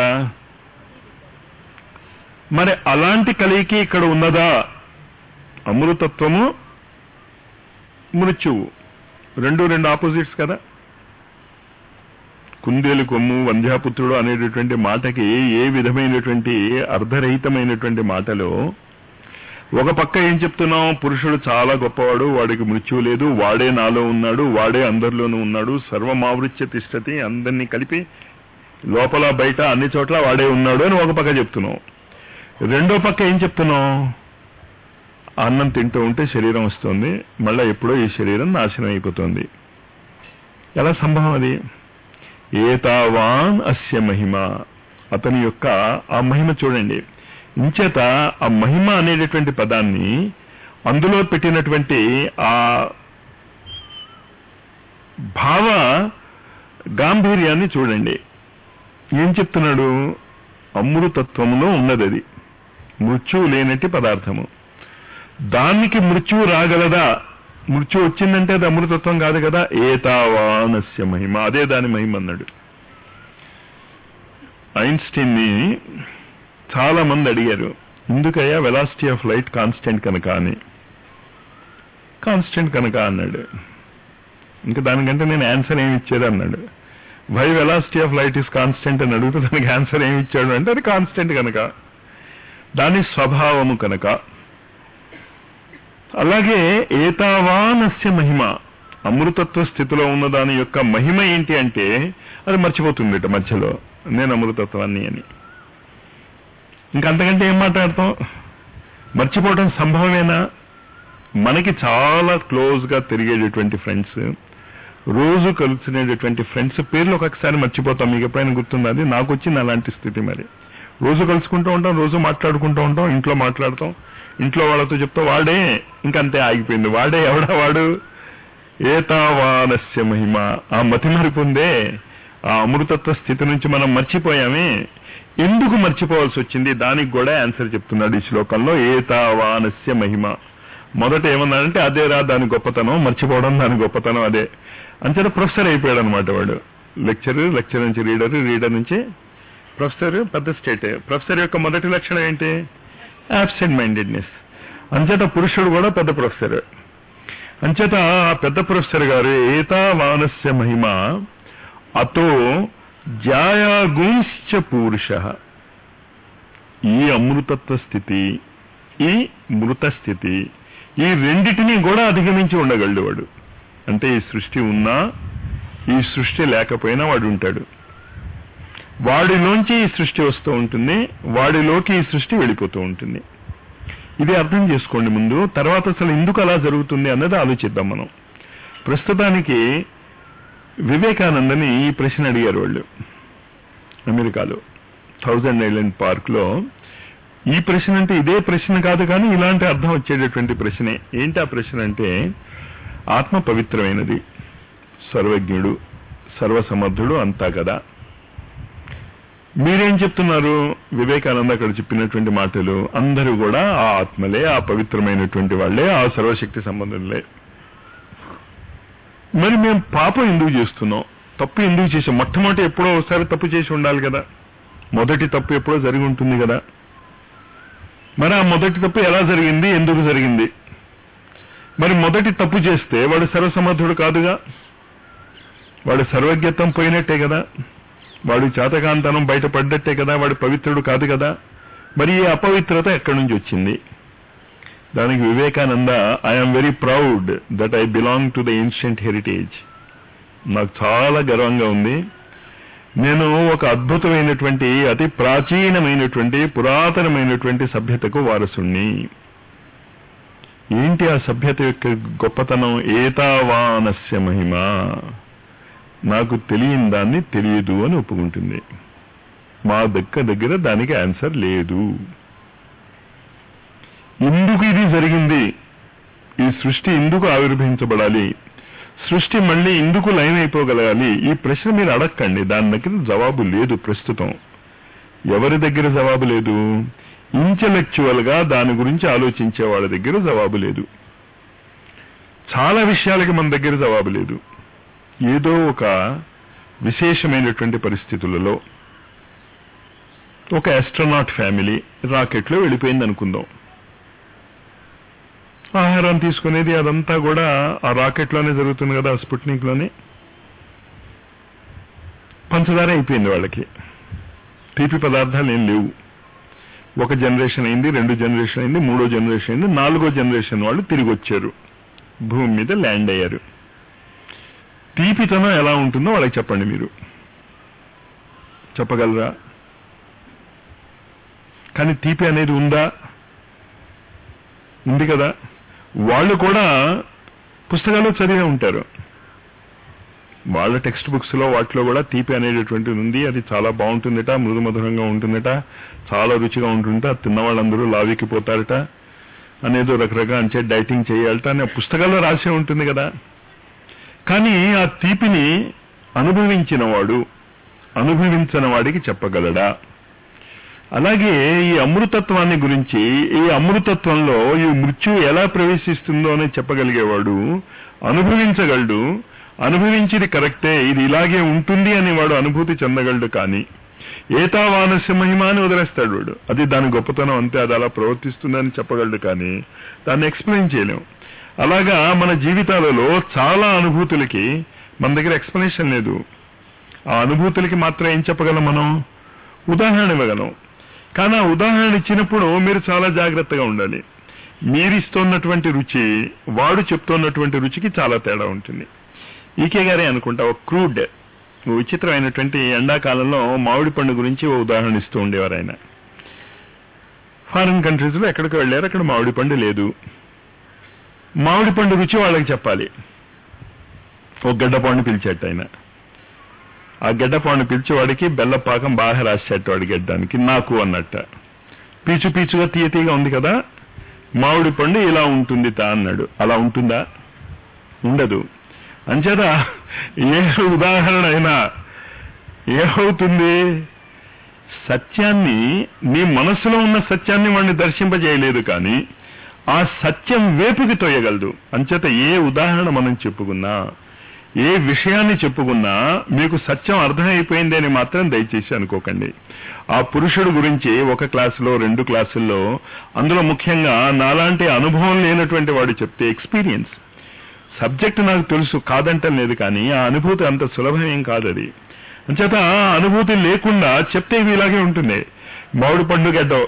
మరి అలాంటి కలికి ఇక్కడ ఉన్నదా అమృతత్వము మృత్యువు రెండు రెండు ఆపోజిట్స్ కదా కుందేలు కొమ్ము వంధ్యాపుత్రుడు అనేటటువంటి మాటకి ఏ విధమైనటువంటి అర్ధరహితమైనటువంటి మాటలో ఒక పక్క ఏం చెప్తున్నాం పురుషుడు చాలా గొప్పవాడు వాడికి మృత్యువు లేదు వాడే నాలో ఉన్నాడు వాడే అందరిలోనూ ఉన్నాడు సర్వమావృత్య తిష్టతి అందరినీ కలిపి లోపల బయట అన్ని చోట్ల వాడే ఉన్నాడు అని ఒక పక్క చెప్తున్నాం రెండో పక్క ఏం చెప్తున్నాం అన్నం తింటూ ఉంటే శరీరం వస్తుంది మళ్ళా ఎప్పుడో ఈ శరీరం నాశనం అయిపోతుంది ఎలా సంభవం అది ఏతావాన్ అస్య మహిమ అతని యొక్క ఆ మహిమ చూడండి ఇంచేత ఆ మహిమ అనేటటువంటి పదాన్ని అందులో పెట్టినటువంటి ఆ భావ గాంభీర్యాన్ని చూడండి ఏం చెప్తున్నాడు అమృతత్వములో ఉన్నది అది మృత్యువు లేనట్టి పదార్థము దానికి మృత్యువు రాగలదా మృత్యు వచ్చిందంటే అది అమృతత్వం కాదు కదా ఏతావానస్య మహిమ అదే దాని మహిమ అన్నాడు ఐన్స్టీన్ ని చాలా మంది అడిగారు ఎందుకయ్యా వెలాసిటీ ఆఫ్ లైట్ కాన్స్టెంట్ కనుక అని కాన్స్టెంట్ కనుక అన్నాడు ఇంకా దానికంటే నేను ఆన్సర్ ఏమి ఇచ్చేది అన్నాడు why velocity of light is constant అని అడిగితే దానికి ఆన్సర్ ఏమి ఇచ్చాడు అంటే అది కాన్స్టెంట్ కనుక దాని స్వభావము కనుక అలాగే ఏతావానస్య మహిమ అమృతత్వ స్థితిలో ఉన్న దాని యొక్క మహిమ ఏంటి అంటే అది మర్చిపోతుంది మధ్యలో నేను అమృతత్వాన్ని అని ఇంకంతకంటే ఏం మాట్లాడతాం మర్చిపోవడం సంభవమేనా మనకి చాలా క్లోజ్ గా తిరిగేటటువంటి ఫ్రెండ్స్ రోజు కలుసుకునేటటువంటి ఫ్రెండ్స్ పేర్లు ఒక్కొక్కసారి మర్చిపోతాం మీకు ఎప్పుడైనా గుర్తుందా అది నాకు వచ్చింది అలాంటి స్థితి మరి రోజు కలుసుకుంటూ ఉంటాం రోజు మాట్లాడుకుంటూ ఉంటాం ఇంట్లో మాట్లాడతాం ఇంట్లో వాళ్ళతో చెప్తా వాడే ఇంకంతే ఆగిపోయింది వాడే ఎవడా వాడు ఏతావానస్య మహిమ ఆ మతిమరిపు ఉందే ఆ అమృతత్వ స్థితి నుంచి మనం మర్చిపోయామే ఎందుకు మర్చిపోవాల్సి వచ్చింది దానికి కూడా ఆన్సర్ చెప్తున్నాడు ఈ శ్లోకంలో ఏతావానస్య మహిమ మొదట ఏమన్నాడంటే అదేరా దాని గొప్పతనం మర్చిపోవడం దాని గొప్పతనం అదే అంతేనా ప్రొఫెసర్ అయిపోయాడు అనమాట వాడు లెక్చర్ లెక్చర్ నుంచి రీడర్ రీడర్ నుంచి ప్రొఫెసర్ పెద్ద స్టేట్ ప్రొఫెసర్ యొక్క మొదటి లక్షణం ఏంటి యాబ్సెంట్ మైండెడ్నెస్ అంచేత పురుషుడు కూడా పెద్ద ప్రొఫెసర్ అంచేత ఆ పెద్ద ప్రొఫెసర్ గారు ఏతావానస్య మహిమ అతో జాయాగుంశ్చ పురుష ఈ అమృతత్వ స్థితి ఈ మృత స్థితి ఈ రెండిటిని కూడా అధిగమించి ఉండగలడు వాడు అంటే ఈ సృష్టి ఉన్నా ఈ సృష్టి లేకపోయినా వాడు ఉంటాడు వాడిలోంచి ఈ సృష్టి వస్తూ ఉంటుంది వాడిలోకి ఈ సృష్టి వెళ్ళిపోతూ ఉంటుంది ఇది అర్థం చేసుకోండి ముందు తర్వాత అసలు ఎందుకు అలా జరుగుతుంది అన్నది ఆలోచిద్దాం మనం ప్రస్తుతానికి వివేకానందని ఈ ప్రశ్న అడిగారు వాళ్ళు అమెరికాలో థౌజండ్ ఐలాండ్ పార్క్ లో ఈ ప్రశ్న అంటే ఇదే ప్రశ్న కాదు కానీ ఇలాంటి అర్థం వచ్చేటటువంటి ప్రశ్నే ఏంటి ఆ ప్రశ్న అంటే ఆత్మ పవిత్రమైనది సర్వజ్ఞుడు సర్వసమర్థుడు అంతా కదా మీరేం చెప్తున్నారు వివేకానంద అక్కడ చెప్పినటువంటి మాటలు అందరూ కూడా ఆ ఆత్మలే ఆ పవిత్రమైనటువంటి వాళ్ళే ఆ సర్వశక్తి సంబంధంలే మరి మేము పాపం ఎందుకు చేస్తున్నాం తప్పు ఎందుకు చేసాం మొట్టమొదటి ఎప్పుడో ఒకసారి తప్పు చేసి ఉండాలి కదా మొదటి తప్పు ఎప్పుడో జరిగి ఉంటుంది కదా మరి ఆ మొదటి తప్పు ఎలా జరిగింది ఎందుకు జరిగింది మరి మొదటి తప్పు చేస్తే వాడు సర్వసమర్థుడు కాదుగా వాడు సర్వజ్ఞత్వం పోయినట్టే కదా వాడు చేతకాంతనం బయటపడ్డట్టే కదా వాడు పవిత్రుడు కాదు కదా మరి ఈ అపవిత్రత ఎక్కడి నుంచి వచ్చింది దానికి Vivekananda I am very proud that I belong to the ancient heritage నాకు చాలా గర్వంగా ఉంది నేను ఒక అద్భుతమైనటువంటి అతి ప్రాచీనమైనటువంటి పురాతనమైనటువంటి సభ్యతకు వారసుణ్ణి ఏంటి ఆ సభ్యత యొక్క గొప్పతనం ఏతావానస్య మహిమ నాకు తెలియని దాన్ని తెలియదు అని ఒప్పుకుంటుంది మా దగ్గర దగ్గర దానికి ఆన్సర్ లేదు ఎందుకు ఇది జరిగింది ఈ సృష్టి ఎందుకు ఆవిర్భవించబడాలి సృష్టి మళ్ళీ ఎందుకు లైన్ అయిపోగలగాలి ఈ ప్రశ్న మీరు అడక్కండి దాని దగ్గర జవాబు లేదు ప్రస్తుతం ఎవరి దగ్గర జవాబు లేదు ఇంటలెక్చువల్ గా దాని గురించి ఆలోచించే వాళ్ళ దగ్గర జవాబు లేదు చాలా విషయాలకి మన దగ్గర జవాబు లేదు ఏదో ఒక విశేషమైనటువంటి పరిస్థితులలో ఒక ఆస్ట్రోనాట్ ఫ్యామిలీ రాకెట్లో వెళ్ళిపోయింది అనుకుందాం ఆహారం తీసుకునేది అదంతా కూడా ఆ రాకెట్లోనే జరుగుతుంది కదా ఆ స్పుట్నిక్ లోనే పంచదార అయిపోయింది వాళ్ళకి తీపి పదార్థాలు ఏం లేవు ఒక జనరేషన్ అయింది రెండు జనరేషన్ అయింది మూడో జనరేషన్ అయింది నాలుగో జనరేషన్ వాళ్ళు తిరిగి వచ్చారు భూమి మీద ల్యాండ్ అయ్యారు తీపితనం ఎలా ఉంటుందో వాళ్ళకి చెప్పండి మీరు చెప్పగలరా కానీ తీపి అనేది ఉందా ఉంది కదా వాళ్ళు కూడా పుస్తకాలు చదివే ఉంటారు వాళ్ళ టెక్స్ట్ బుక్స్ లో వాటిలో కూడా తీపి అనేటటువంటిది ఉంది అది చాలా బాగుంటుందట మృదు మధురంగా ఉంటుందట చాలా రుచిగా ఉంటుందట తిన్న వాళ్ళందరూ లావికిపోతారట అనేదో రకరకాల అంటే డైటింగ్ చేయాలట అనే పుస్తకాల్లో రాసే ఉంటుంది కదా కానీ ఆ తీపిని అనుభవించిన వాడు అనుభవించిన వాడికి చెప్పగలడా అలాగే ఈ అమృతత్వాన్ని గురించి ఈ అమృతత్వంలో ఈ మృత్యు ఎలా ప్రవేశిస్తుందో అని చెప్పగలిగేవాడు అనుభవించగలడు అనుభవించింది కరెక్టే ఇది ఇలాగే ఉంటుంది అని వాడు అనుభూతి చెందగలడు కానీ ఏతావానస్య మహిమ అని వదిలేస్తాడు వాడు అది దాని గొప్పతనం అంతే అది అలా ప్రవర్తిస్తుందని చెప్పగలడు కానీ దాన్ని ఎక్స్ప్లెయిన్ చేయలేం అలాగా మన జీవితాలలో చాలా అనుభూతులకి మన దగ్గర ఎక్స్ప్లెనేషన్ లేదు ఆ అనుభూతులకి మాత్రం ఏం చెప్పగలం మనం ఉదాహరణ ఇవ్వగలం కానీ ఆ ఉదాహరణ ఇచ్చినప్పుడు మీరు చాలా జాగ్రత్తగా ఉండాలి మీరిస్తున్నటువంటి రుచి వాడు చెప్తున్నటువంటి రుచికి చాలా తేడా ఉంటుంది ఈకే గారే అనుకుంటా ఒక క్రూడ్ విచిత్రమైనటువంటి ఎండాకాలంలో మామిడి పండు గురించి ఓ ఉదాహరణ ఇస్తూ ఉండేవారు ఆయన ఫారిన్ కంట్రీస్ లో ఎక్కడికి వెళ్ళారు అక్కడ మామిడి పండు లేదు మామిడి పండు రుచి వాళ్ళకి చెప్పాలి ఒక గడ్డ పండు పిలిచేట ఆయన ఆ గడ్డ పండు పిలిచి వాడికి బెల్లపాకం బాగా రాసేట వాడి గడ్డానికి నాకు అన్నట్ట పీచు పీచుగా తీయ తీయగా ఉంది కదా మామిడి పండు ఇలా ఉంటుంది తా అన్నాడు అలా ఉంటుందా ఉండదు అంచేత ఏ ఉదాహరణ అయినా ఏమవుతుంది సత్యాన్ని నీ మనసులో ఉన్న సత్యాన్ని వాడిని దర్శింపజేయలేదు కానీ ఆ సత్యం వేపుకి తోయగలదు అంచేత ఏ ఉదాహరణ మనం చెప్పుకున్నా ఏ విషయాన్ని చెప్పుకున్నా మీకు సత్యం అర్థమైపోయింది అని మాత్రం దయచేసి అనుకోకండి ఆ పురుషుడు గురించి ఒక క్లాసులో రెండు క్లాసుల్లో అందులో ముఖ్యంగా నాలాంటి అనుభవం లేనటువంటి వాడు చెప్తే ఎక్స్పీరియన్స్ సబ్జెక్ట్ నాకు తెలుసు కాదంటం లేదు కానీ ఆ అనుభూతి అంత సులభం ఏం కాదు అది అంచేత ఆ అనుభూతి లేకుండా చెప్తే ఇవి ఇలాగే ఉంటుంది మామిడి పండు గడ్డో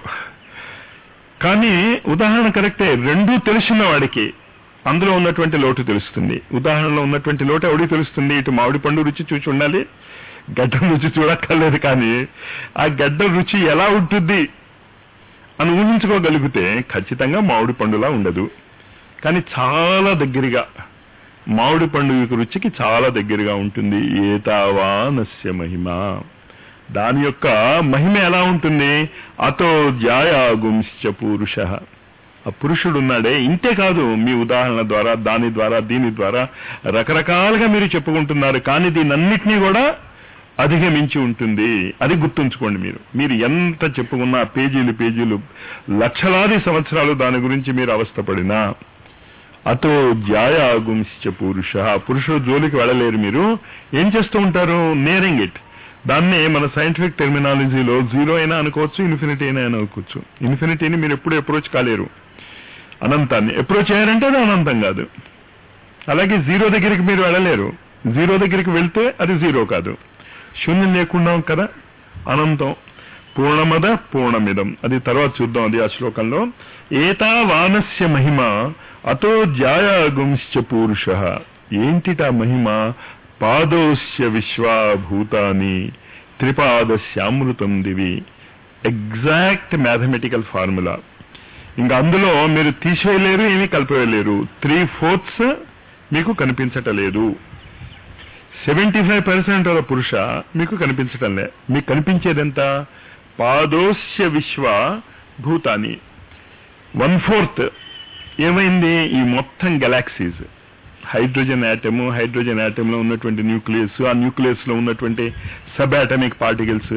కానీ ఉదాహరణ కరెక్టే రెండూ తెలిసిన వాడికి అందులో ఉన్నటువంటి లోటు తెలుస్తుంది ఉదాహరణలో ఉన్నటువంటి లోటు ఎవడికి తెలుస్తుంది ఇటు మామిడి పండు రుచి చూసి ఉండాలి గడ్డ రుచి చూడక్కర్లేదు కానీ ఆ గడ్డ రుచి ఎలా ఉంటుంది అని ఊహించుకోగలిగితే ఖచ్చితంగా మామిడి పండులా ఉండదు కానీ చాలా దగ్గరగా మామిడి పండు యొక్క రుచికి చాలా దగ్గరగా ఉంటుంది ఏతావానస్య మహిమ దాని యొక్క మహిమ ఎలా ఉంటుంది అతో ధ్యాయాగుంశ్చ పురుష ఆ పురుషుడు ఉన్నాడే ఇంతే కాదు మీ ఉదాహరణ ద్వారా దాని ద్వారా దీని ద్వారా రకరకాలుగా మీరు చెప్పుకుంటున్నారు కానీ దీనన్నిటినీ కూడా అధిగమించి ఉంటుంది అది గుర్తుంచుకోండి మీరు మీరు ఎంత చెప్పుకున్నా పేజీలు పేజీలు లక్షలాది సంవత్సరాలు దాని గురించి మీరు అవస్థపడినా అతో జ్యాయాగుంశ్చ పురుష పురుషుడు జోలికి వెళ్ళలేరు మీరు ఏం చేస్తూ ఉంటారు నేరింగ్ ఇట్ దాన్నే మన సైంటిఫిక్ టెర్మినాలజీలో జీరో అయినా అనుకోవచ్చు ఇన్ఫినిటీ అయినా అనుకోవచ్చు ఇన్ఫినిటీని మీరు ఎప్పుడు అప్రోచ్ కాలేరు అనంతాన్ని అప్రోచ్ అయ్యారంటే అది అనంతం కాదు అలాగే జీరో దగ్గరికి మీరు వెళ్ళలేరు జీరో దగ్గరికి వెళ్తే అది జీరో కాదు శూన్యం లేకుండా కదా అనంతం పూర్ణమద పూర్ణమిదం అది తర్వాత చూద్దాం అది ఆ శ్లోకంలో ఏతా వానస్య మహిమ అతో జాయాగుంశ్చ పూరుష ఏంటిటా మహిమ పాదోస్య విశ్వాభూతాని త్రిపాదశ్యామృతం దివి ఎగ్జాక్ట్ మ్యాథమెటికల్ ఫార్ములా ఇంకా అందులో మీరు తీసివేయలేరు ఏమీ కలిపేయలేరు త్రీ ఫోర్త్స్ మీకు కనిపించటలేదు సెవెంటీ ఫైవ్ పర్సెంట్ ఆఫ్ పురుష మీకు కనిపించటం లే మీకు కనిపించేదెంత పాదోస్య విశ్వ భూతాని వన్ ఫోర్త్ ఏమైంది ఈ మొత్తం galaxies hydrogen atom hydrogen atom లో ఉన్నటువంటి న్యూక్లియస్ ఆ న్యూక్లియస్ లో ఉన్నటువంటి సబ్ అటామిక్ పార్టికల్స్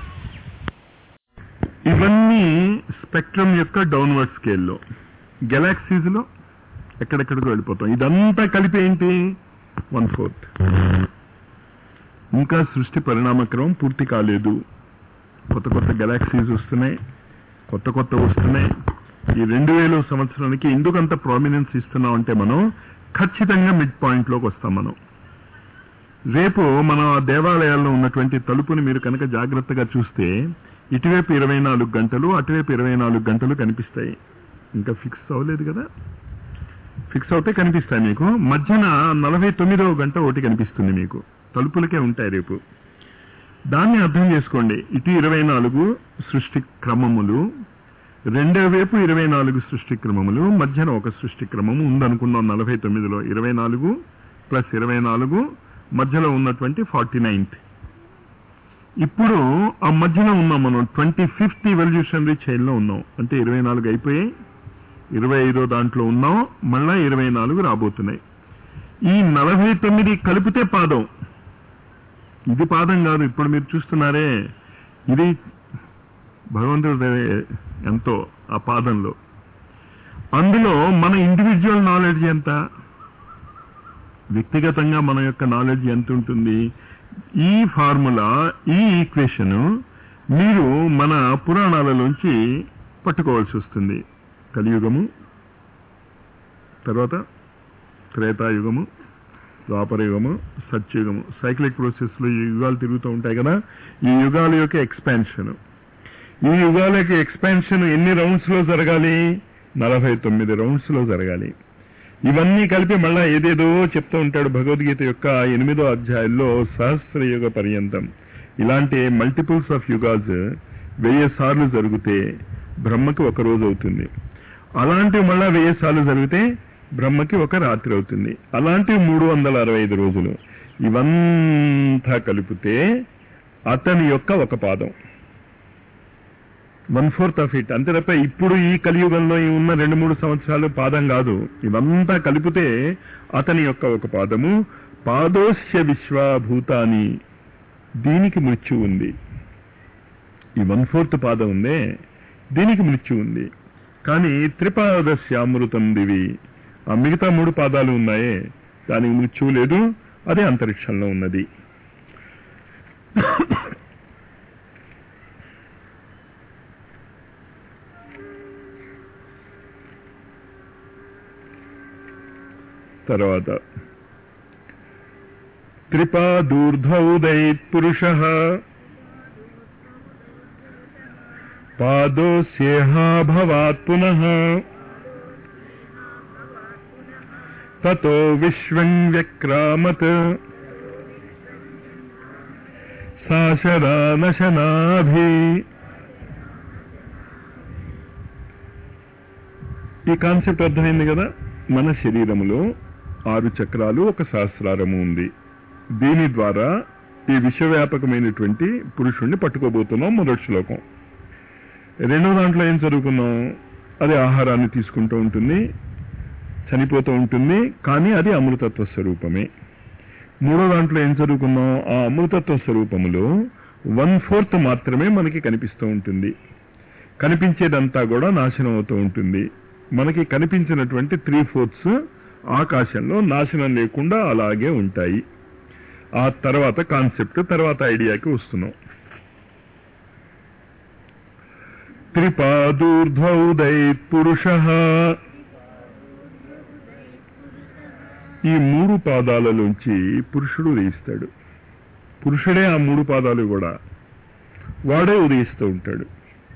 ఇవన్నీ స్పెక్ట్రమ్ యొక్క డౌన్వర్డ్ స్కేల్లో గెలాక్సీస్ లో ఎక్కడెక్కడికో వెళ్ళిపోతాం ఇదంతా కలిపి ఏంటి వన్ ఫోర్త్ ఇంకా సృష్టి పరిణామక్రమం పూర్తి కాలేదు కొత్త కొత్త గెలాక్సీస్ వస్తున్నాయి కొత్త కొత్త వస్తున్నాయి ఈ రెండు వేల సంవత్సరానికి ఎందుకంత ప్రామినెన్స్ ఇస్తున్నాం అంటే మనం ఖచ్చితంగా మిడ్ పాయింట్ లోకి వస్తాం మనం రేపు మన దేవాలయాల్లో ఉన్నటువంటి తలుపుని మీరు కనుక జాగ్రత్తగా చూస్తే ఇటువైపు ఇరవై నాలుగు గంటలు అటువైపు ఇరవై నాలుగు గంటలు కనిపిస్తాయి ఇంకా ఫిక్స్ అవ్వలేదు కదా ఫిక్స్ అవుతే కనిపిస్తాయి మీకు మధ్యన నలభై తొమ్మిదవ గంట ఒకటి కనిపిస్తుంది మీకు తలుపులకే ఉంటాయి రేపు దాన్ని అర్థం చేసుకోండి ఇటు ఇరవై నాలుగు సృష్టి క్రమములు రెండో వైపు ఇరవై నాలుగు సృష్టి క్రమములు మధ్యన ఒక సృష్టి క్రమము ఉందనుకున్నాం నలభై తొమ్మిదిలో ఇరవై నాలుగు ప్లస్ ఇరవై నాలుగు మధ్యలో ఉన్నటువంటి ఫార్టీ నైన్త్ ఇప్పుడు ఆ మధ్యలో ఉన్నాం మనం ట్వంటీ ఫిఫ్త్ ఎవల్యూషనరీ చైన్ లో ఉన్నాం అంటే ఇరవై నాలుగు అయిపోయాయి ఇరవై ఐదో దాంట్లో ఉన్నాం మళ్ళా ఇరవై నాలుగు రాబోతున్నాయి ఈ నలభై తొమ్మిది కలిపితే పాదం ఇది పాదం కాదు ఇప్పుడు మీరు చూస్తున్నారే ఇది భగవంతుడు దయ- ఎంతో ఆ పాదంలో అందులో మన ఇండివిజువల్ నాలెడ్జ్ ఎంత వ్యక్తిగతంగా మన యొక్క నాలెడ్జ్ ఎంత ఉంటుంది ఈ ఫార్ములా ఈ ఈక్వేషన్ మీరు మన పురాణాలలోంచి పట్టుకోవాల్సి వస్తుంది కలియుగము తర్వాత త్రేతాయుగము ద్వాపర యుగము సత్యుగము సైక్లిక్ ప్రాసెస్ లో ఈ యుగాలు తిరుగుతూ ఉంటాయి కదా ఈ యుగాల యొక్క ఎక్స్పాన్షన్ ఈ యుగాల యొక్క ఎక్స్పాన్షన్ ఎన్ని రౌండ్స్ లో జరగాలి నలభై తొమ్మిది రౌండ్స్ లో జరగాలి ఇవన్నీ కలిపి మళ్ళా ఏదేదో చెప్తూ ఉంటాడు భగవద్గీత యొక్క ఎనిమిదో అధ్యాయంలో సహస్ర యుగ పర్యంతం ఇలాంటి మల్టిపుల్స్ ఆఫ్ యుగాస్ వెయ్యి సార్లు జరిగితే బ్రహ్మకి ఒక రోజు అవుతుంది అలాంటివి మళ్ళా వెయ్యి సార్లు జరిగితే బ్రహ్మకి ఒక రాత్రి అవుతుంది అలాంటివి మూడు వందల అరవై ఐదు రోజులు ఇవంతా కలిపితే అతని యొక్క ఒక పాదం వన్ ఫోర్త్ ఆఫ్ ఇట్ అంతే తప్ప ఇప్పుడు ఈ కలియుగంలో ఈ ఉన్న రెండు మూడు సంవత్సరాలు పాదం కాదు ఇవంతా కలిపితే అతని యొక్క ఒక పాదము పాదోస్య విశ్వాభూతాని దీనికి మృత్యు ఉంది ఈ వన్ ఫోర్త్ పాదం ఉందే దీనికి మృత్యు ఉంది కానీ త్రిపాదస్యామృతం దివి ఆ మిగతా మూడు పాదాలు ఉన్నాయే దానికి మృత్యువు లేదు అదే అంతరిక్షంలో ఉన్నది తర్వాత త్రిపాదూర్ధ్వౌదైత్ పురుష పాదోస్యేహాభవాత్ పునః తతో విశ్వం వ్యక్రామత్ సాశరానశనాభి ఈ కాన్సెప్ట్ అర్థమైంది కదా మన శరీరములో ఆరు చక్రాలు ఒక సహస్రారము ఉంది దీని ద్వారా ఈ విశ్వవ్యాపకమైనటువంటి పురుషుణ్ణి పట్టుకోబోతున్నాం మొదటి శ్లోకం రెండో దాంట్లో ఏం చదువుకున్నాం అది ఆహారాన్ని తీసుకుంటూ ఉంటుంది చనిపోతూ ఉంటుంది కానీ అది అమృతత్వ స్వరూపమే మూడో దాంట్లో ఏం చదువుకున్నాం ఆ అమృతత్వ స్వరూపములో వన్ ఫోర్త్ మాత్రమే మనకి కనిపిస్తూ ఉంటుంది కనిపించేదంతా కూడా నాశనం అవుతూ ఉంటుంది మనకి కనిపించినటువంటి త్రీ ఫోర్త్స్ ఆకాశంలో నాశనం లేకుండా అలాగే ఉంటాయి ఆ తర్వాత కాన్సెప్ట్ తర్వాత ఐడియాకి వస్తున్నాం త్రిపాదూర్ధ్వౌదై పురుష ఈ మూడు పాదాలలోంచి పురుషుడు ఉదయిస్తాడు పురుషుడే ఆ మూడు పాదాలు కూడా వాడే ఉదయిస్తూ ఉంటాడు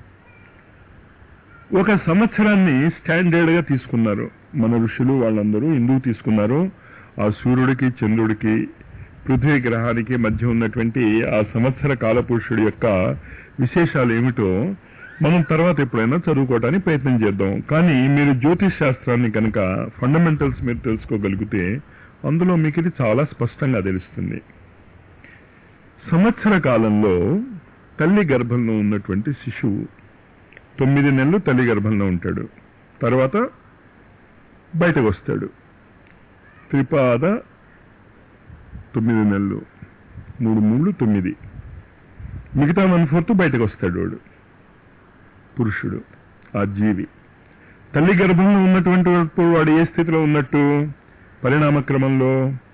ఒక సంవత్సరాన్ని స్టాండర్డ్ గా తీసుకున్నారు మన ఋషులు వాళ్ళందరూ ఎందుకు తీసుకున్నారు ఆ సూర్యుడికి చంద్రుడికి పృథ్వీ గ్రహానికి మధ్య ఉన్నటువంటి ఆ సంవత్సర కాలపురుషుడి యొక్క విశేషాలు ఏమిటో మనం తర్వాత ఎప్పుడైనా చదువుకోవడానికి ప్రయత్నం చేద్దాం కానీ మీరు జ్యోతిష్ శాస్త్రాన్ని కనుక ఫండమెంటల్స్ మీరు తెలుసుకోగలిగితే అందులో మీకు ఇది చాలా స్పష్టంగా తెలుస్తుంది సంవత్సర కాలంలో తల్లి గర్భంలో ఉన్నటువంటి శిశువు తొమ్మిది నెలలు తల్లి గర్భంలో ఉంటాడు తర్వాత బయటకు వస్తాడు త్రిపాద తొమ్మిది నెలలు మూడు మూడు తొమ్మిది మిగతా వన్ ఫోర్త్ బయటకు వస్తాడు వాడు పురుషుడు ఆ జీవి తల్లి గర్భంలో ఉన్నటువంటి వాడు ఏ స్థితిలో ఉన్నట్టు పరిణామ క్రమంలో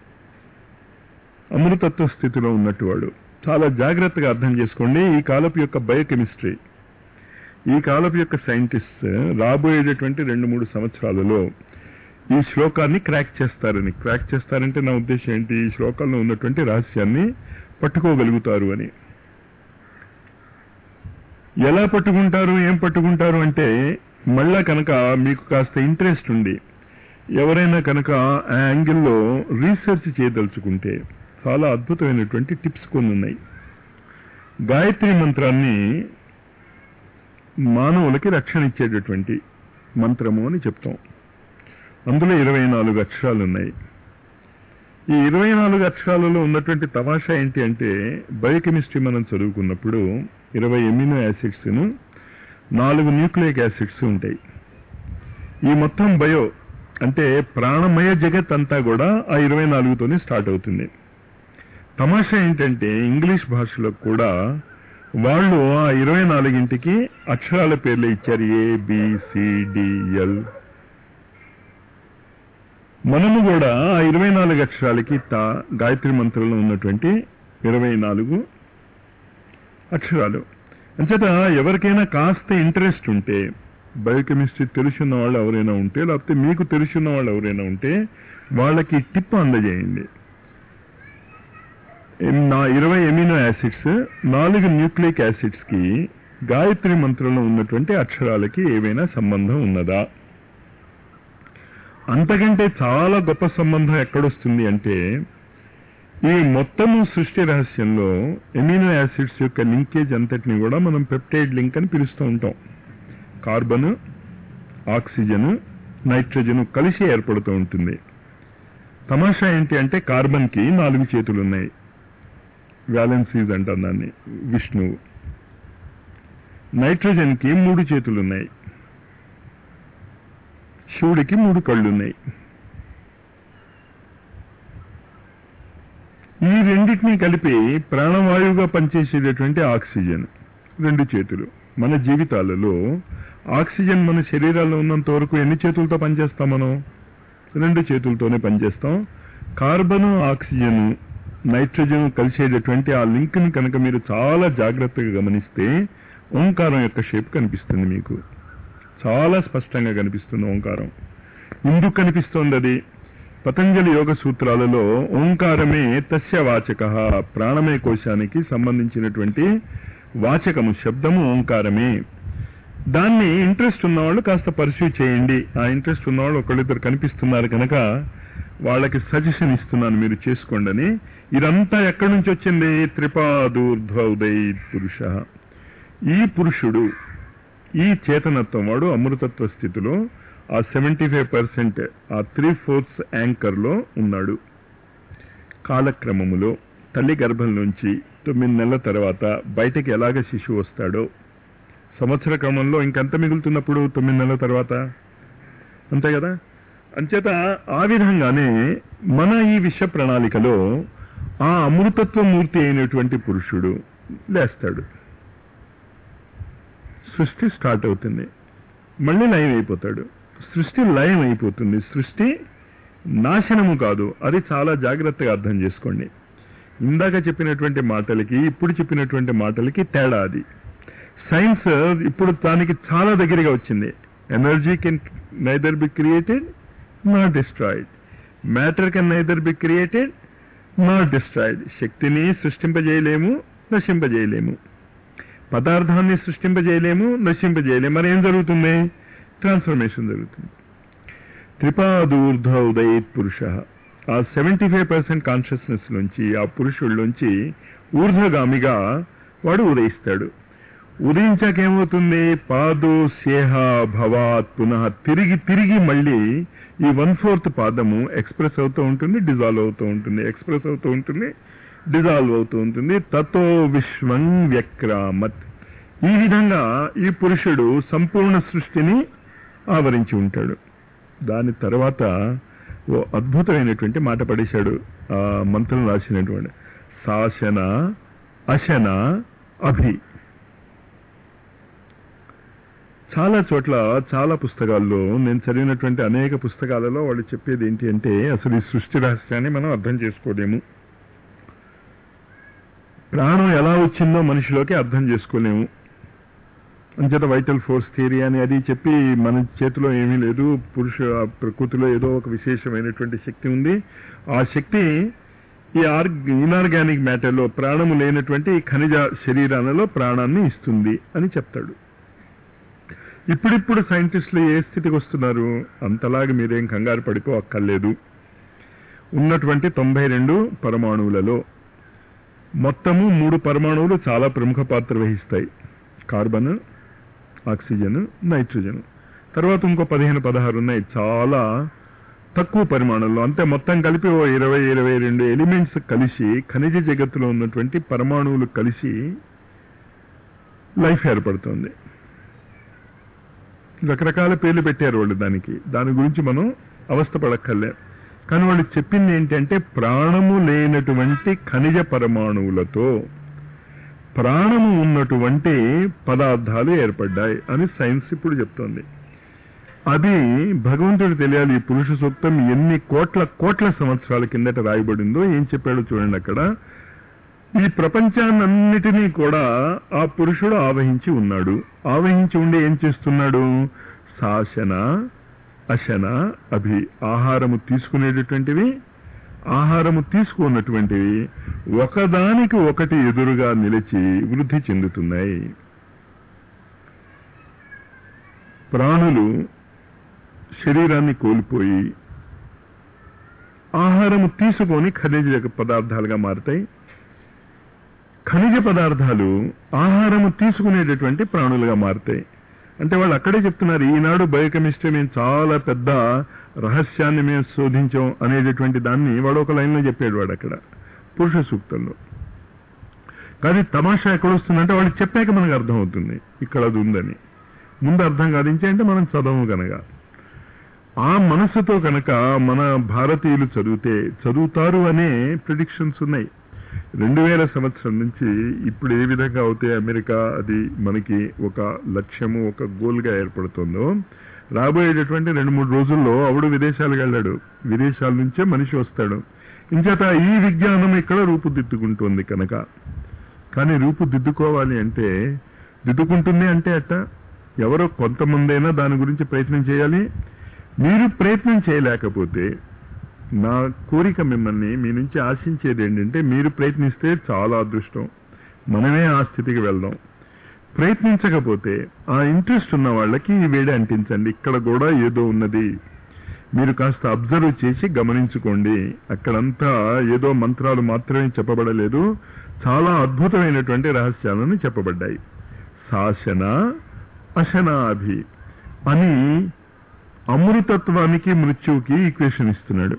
అమృతత్వ స్థితిలో ఉన్నట్టు వాడు చాలా జాగ్రత్తగా అర్థం చేసుకోండి ఈ కాలపు యొక్క బయోకెమిస్ట్రీ ఈ కాలపు యొక్క సైంటిస్ట్ రాబోయేటటువంటి రెండు మూడు సంవత్సరాలలో ఈ శ్లోకాన్ని క్రాక్ చేస్తారని క్రాక్ చేస్తారంటే నా ఉద్దేశం ఏంటి ఈ శ్లోకాల్లో ఉన్నటువంటి రహస్యాన్ని పట్టుకోగలుగుతారు అని ఎలా పట్టుకుంటారు ఏం పట్టుకుంటారు అంటే మళ్ళా కనుక మీకు కాస్త ఇంట్రెస్ట్ ఉండి ఎవరైనా కనుక ఆ యాంగిల్లో రీసెర్చ్ చేయదలుచుకుంటే చాలా అద్భుతమైనటువంటి టిప్స్ కొన్ని ఉన్నాయి గాయత్రి మంత్రాన్ని మానవులకి రక్షణ ఇచ్చేటటువంటి మంత్రము అని చెప్తాం అందులో ఇరవై నాలుగు అక్షరాలు ఉన్నాయి ఈ ఇరవై నాలుగు అక్షరాలలో ఉన్నటువంటి తమాషా ఏంటి అంటే బయోకెమిస్ట్రీ మనం చదువుకున్నప్పుడు ఇరవై ఎమినో యాసిడ్స్ నాలుగు న్యూక్లియిక్ యాసిడ్స్ ఉంటాయి ఈ మొత్తం బయో అంటే ప్రాణమయ జగత్ అంతా కూడా ఆ ఇరవై నాలుగుతోనే స్టార్ట్ అవుతుంది తమాషా ఏంటంటే ఇంగ్లీష్ భాషలో కూడా వాళ్ళు ఆ ఇరవై నాలుగింటికి అక్షరాల పేర్లు ఇచ్చారు ఏ బిసిడిఎల్ మనము కూడా ఆ ఇరవై నాలుగు అక్షరాలకి తా గాయత్రి మంత్రంలో ఉన్నటువంటి ఇరవై నాలుగు అక్షరాలు అంచేత ఎవరికైనా కాస్త ఇంట్రెస్ట్ ఉంటే బయోకెమిస్ట్రీ తెలుసున్న వాళ్ళు ఎవరైనా ఉంటే లేకపోతే మీకు తెలుసున్న వాళ్ళు ఎవరైనా ఉంటే వాళ్ళకి టిప్ అందజేయండి నా ఇరవై ఎమినో యాసిడ్స్ నాలుగు న్యూక్లియిక్ యాసిడ్స్ కి గాయత్రి మంత్రంలో ఉన్నటువంటి అక్షరాలకి ఏవైనా సంబంధం ఉన్నదా అంతకంటే చాలా గొప్ప సంబంధం ఎక్కడొస్తుంది అంటే ఈ మొత్తము సృష్టి రహస్యంలో ఎమినో యాసిడ్స్ యొక్క లింకేజ్ అంతటిని కూడా మనం పెప్టైడ్ లింక్ అని పిలుస్తూ ఉంటాం కార్బన్ ఆక్సిజన్ నైట్రోజన్ కలిసి ఏర్పడుతూ ఉంటుంది తమాషా ఏంటి అంటే కార్బన్ కి నాలుగు చేతులు ఉన్నాయి వ్యాలెన్సీస్ అంటాం దాన్ని విష్ణువు నైట్రోజన్ కి మూడు చేతులు ఉన్నాయి శివుడికి మూడు కళ్ళున్నాయి ఈ రెండింటినీ కలిపి ప్రాణవాయువుగా పనిచేసేటటువంటి ఆక్సిజన్ రెండు చేతులు మన జీవితాలలో ఆక్సిజన్ మన శరీరాల్లో ఉన్నంత వరకు ఎన్ని చేతులతో పనిచేస్తాం మనం రెండు చేతులతోనే పనిచేస్తాం కార్బన్ ఆక్సిజన్ నైట్రోజన్ కలిసేటటువంటి ఆ లింక్ ని కనుక మీరు చాలా జాగ్రత్తగా గమనిస్తే ఓంకారం యొక్క షేప్ కనిపిస్తుంది మీకు చాలా స్పష్టంగా కనిపిస్తుంది ఓంకారం ఎందుకు కనిపిస్తోంది అది పతంజలి యోగ సూత్రాలలో ఓంకారమే తస్య వాచక ప్రాణమయ కోశానికి సంబంధించినటువంటి వాచకము శబ్దము ఓంకారమే దాన్ని ఇంట్రెస్ట్ ఉన్నవాళ్ళు కాస్త పర్సూ చేయండి ఆ ఇంట్రెస్ట్ ఉన్నవాళ్ళు ఒకళ్ళిద్దరు కనిపిస్తున్నారు కనుక వాళ్ళకి సజెషన్ ఇస్తున్నాను మీరు చేసుకోండి అని ఇదంతా ఎక్కడి నుంచి వచ్చింది త్రిపాదూర్ధ్వ ఉదయ్ పురుష ఈ పురుషుడు ఈ చేతనత్వం వాడు అమృతత్వ స్థితిలో ఆ సెవెంటీ ఫైవ్ పర్సెంట్ ఆ త్రీ ఫోర్త్స్ యాంకర్ లో ఉన్నాడు కాలక్రమములో తల్లి గర్భం నుంచి తొమ్మిది నెలల తర్వాత బయటకి ఎలాగ శిశువు వస్తాడో సంవత్సర క్రమంలో ఇంకెంత మిగులుతున్నప్పుడు తొమ్మిది నెలల తర్వాత అంతే కదా అంచేత ఆ విధంగానే మన ఈ విశ్వ ప్రణాళికలో ఆ అమృతత్వ మూర్తి అయినటువంటి పురుషుడు లేస్తాడు సృష్టి స్టార్ట్ అవుతుంది మళ్ళీ లయం అయిపోతాడు సృష్టి లయం అయిపోతుంది సృష్టి నాశనము కాదు అది చాలా జాగ్రత్తగా అర్థం చేసుకోండి ఇందాక చెప్పినటువంటి మాటలకి ఇప్పుడు చెప్పినటువంటి మాటలకి తేడా అది సైన్స్ ఇప్పుడు దానికి చాలా దగ్గరగా వచ్చింది energy can neither be created not destroyed matter can neither be created not destroyed శక్తిని సృష్టింపజేయలేము నశింపజేయలేము పదార్థాన్ని సృష్టింపజేయలేము నశింపజేయలేము మరి ఏం జరుగుతుంది ట్రాన్స్ఫర్మేషన్ జరుగుతుంది త్రిపాదూర్ధ ఉదయిత్ పురుష ఆ సెవెంటీ ఫైవ్ పర్సెంట్ కాన్షియస్నెస్ నుంచి ఆ పురుషుల్లోంచి ఊర్ధ్వగామిగా వాడు ఉదయిస్తాడు ఉదయించాక ఏమవుతుంది పాదు సేహ భవాత్ పునః తిరిగి తిరిగి మళ్ళీ ఈ వన్ ఫోర్త్ పాదము ఎక్స్ప్రెస్ అవుతూ ఉంటుంది డిజాల్వ్ అవుతూ ఉంటుంది ఎక్స్ప్రెస్ అవుతూ ఉంటుంది డిజాల్వ్ అవుతూ ఉంటుంది తతో విశ్వం వ్యక్రామత్ ఈ విధంగా ఈ పురుషుడు సంపూర్ణ సృష్టిని ఆవరించి ఉంటాడు దాని తర్వాత ఓ అద్భుతమైనటువంటి మాట పడేశాడు ఆ మంత్రం రాసినటువంటి శాసన అశన అభి చాలా చోట్ల చాలా పుస్తకాల్లో నేను చదివినటువంటి అనేక పుస్తకాలలో వాళ్ళు చెప్పేది ఏంటి అంటే అసలు ఈ సృష్టి రహస్యాన్ని మనం అర్థం చేసుకోలేము ప్రాణం ఎలా వచ్చిందో మనిషిలోకి అర్థం చేసుకోలేము అంచేత వైటల్ ఫోర్స్ థియరీ అని అది చెప్పి మన చేతిలో ఏమీ లేదు పురుష ప్రకృతిలో ఏదో ఒక విశేషమైనటువంటి శక్తి ఉంది ఆ శక్తి ఈ ఆర్ ఇనార్గానిక్ మ్యాటర్లో ప్రాణము లేనటువంటి ఈ ఖనిజ శరీరాలలో ప్రాణాన్ని ఇస్తుంది అని చెప్తాడు ఇప్పుడిప్పుడు సైంటిస్టులు ఏ స్థితికి వస్తున్నారు అంతలాగా మీరేం కంగారు పడిపో అక్కర్లేదు ఉన్నటువంటి తొంభై రెండు పరమాణువులలో మొత్తము మూడు పరమాణువులు చాలా ప్రముఖ పాత్ర వహిస్తాయి కార్బన్ ఆక్సిజన్ నైట్రోజన్ తర్వాత ఇంకో పదిహేను పదహారు ఉన్నాయి చాలా తక్కువ పరిమాణంలో అంటే మొత్తం కలిపి ఓ ఇరవై ఇరవై రెండు ఎలిమెంట్స్ కలిసి ఖనిజ జగత్తులో ఉన్నటువంటి పరమాణువులు కలిసి లైఫ్ ఏర్పడుతుంది రకరకాల పేర్లు పెట్టారు వాళ్ళు దానికి దాని గురించి మనం అవస్థ పడక్కర్లే కానీ వాళ్ళు చెప్పింది ఏంటంటే ప్రాణము లేనటువంటి ఖనిజ పరమాణువులతో ప్రాణము ఉన్నటువంటి పదార్థాలు ఏర్పడ్డాయి అని సైన్స్ ఇప్పుడు చెప్తోంది అది భగవంతుడు తెలియాలి ఈ పురుష సూక్తం ఎన్ని కోట్ల కోట్ల సంవత్సరాల కిందట రాయబడిందో ఏం చెప్పాడో చూడండి అక్కడ ఈ ప్రపంచాన్నన్నిటినీ కూడా ఆ పురుషుడు ఆవహించి ఉన్నాడు ఆవహించి ఉండి ఏం చేస్తున్నాడు శాసన అశన అభి ఆహారము తీసుకునేటటువంటివి ఆహారము తీసుకున్నటువంటివి ఒకదానికి ఒకటి ఎదురుగా నిలిచి వృద్ధి చెందుతున్నాయి ప్రాణులు శరీరాన్ని కోల్పోయి ఆహారము తీసుకొని ఖనిజ పదార్థాలుగా మారుతాయి ఖనిజ పదార్థాలు ఆహారము తీసుకునేటటువంటి ప్రాణులుగా మారుతాయి అంటే వాళ్ళు అక్కడే చెప్తున్నారు ఈనాడు బయోకెమిస్ట్రీ మేము చాలా పెద్ద రహస్యాన్ని మేము శోధించాం అనేటటువంటి దాన్ని వాడు ఒక లైన్లో చెప్పాడు వాడు అక్కడ పురుష సూక్తంలో కానీ తమాషా ఎక్కడొస్తుందంటే వాళ్ళు చెప్పాక మనకు అర్థమవుతుంది ఇక్కడ అది ఉందని ముందు అర్థం కాదించే అంటే మనం చదవము కనుక ఆ మనసుతో కనుక మన భారతీయులు చదివితే చదువుతారు అనే ప్రిడిక్షన్స్ ఉన్నాయి రెండు వేల సంవత్సరం నుంచి ఇప్పుడు ఏ విధంగా అవుతే అమెరికా అది మనకి ఒక లక్ష్యము ఒక గోల్గా ఏర్పడుతుందో రాబోయేటటువంటి రెండు మూడు రోజుల్లో ఆవిడ విదేశాలకు వెళ్ళాడు విదేశాల నుంచే మనిషి వస్తాడు ఇంచేత ఈ విజ్ఞానం ఇక్కడ రూపుదిద్దుకుంటుంది కనుక కానీ రూపుదిద్దుకోవాలి అంటే దిద్దుకుంటుంది అంటే అట్ట ఎవరో కొంతమందైనా దాని గురించి ప్రయత్నం చేయాలి మీరు ప్రయత్నం చేయలేకపోతే నా కోరిక మిమ్మల్ని మీ నుంచి ఆశించేది ఏంటంటే మీరు ప్రయత్నిస్తే చాలా అదృష్టం మనమే ఆ స్థితికి వెళ్దాం ప్రయత్నించకపోతే ఆ ఇంట్రెస్ట్ ఉన్న వాళ్ళకి ఈ వేడి అంటించండి ఇక్కడ కూడా ఏదో ఉన్నది మీరు కాస్త అబ్జర్వ్ చేసి గమనించుకోండి అక్కడంతా ఏదో మంత్రాలు మాత్రమే చెప్పబడలేదు చాలా అద్భుతమైనటువంటి రహస్యాలను చెప్పబడ్డాయి శాసన అశనాభి అని అమృతత్వానికి మృత్యువుకి ఈక్వేషన్ ఇస్తున్నాడు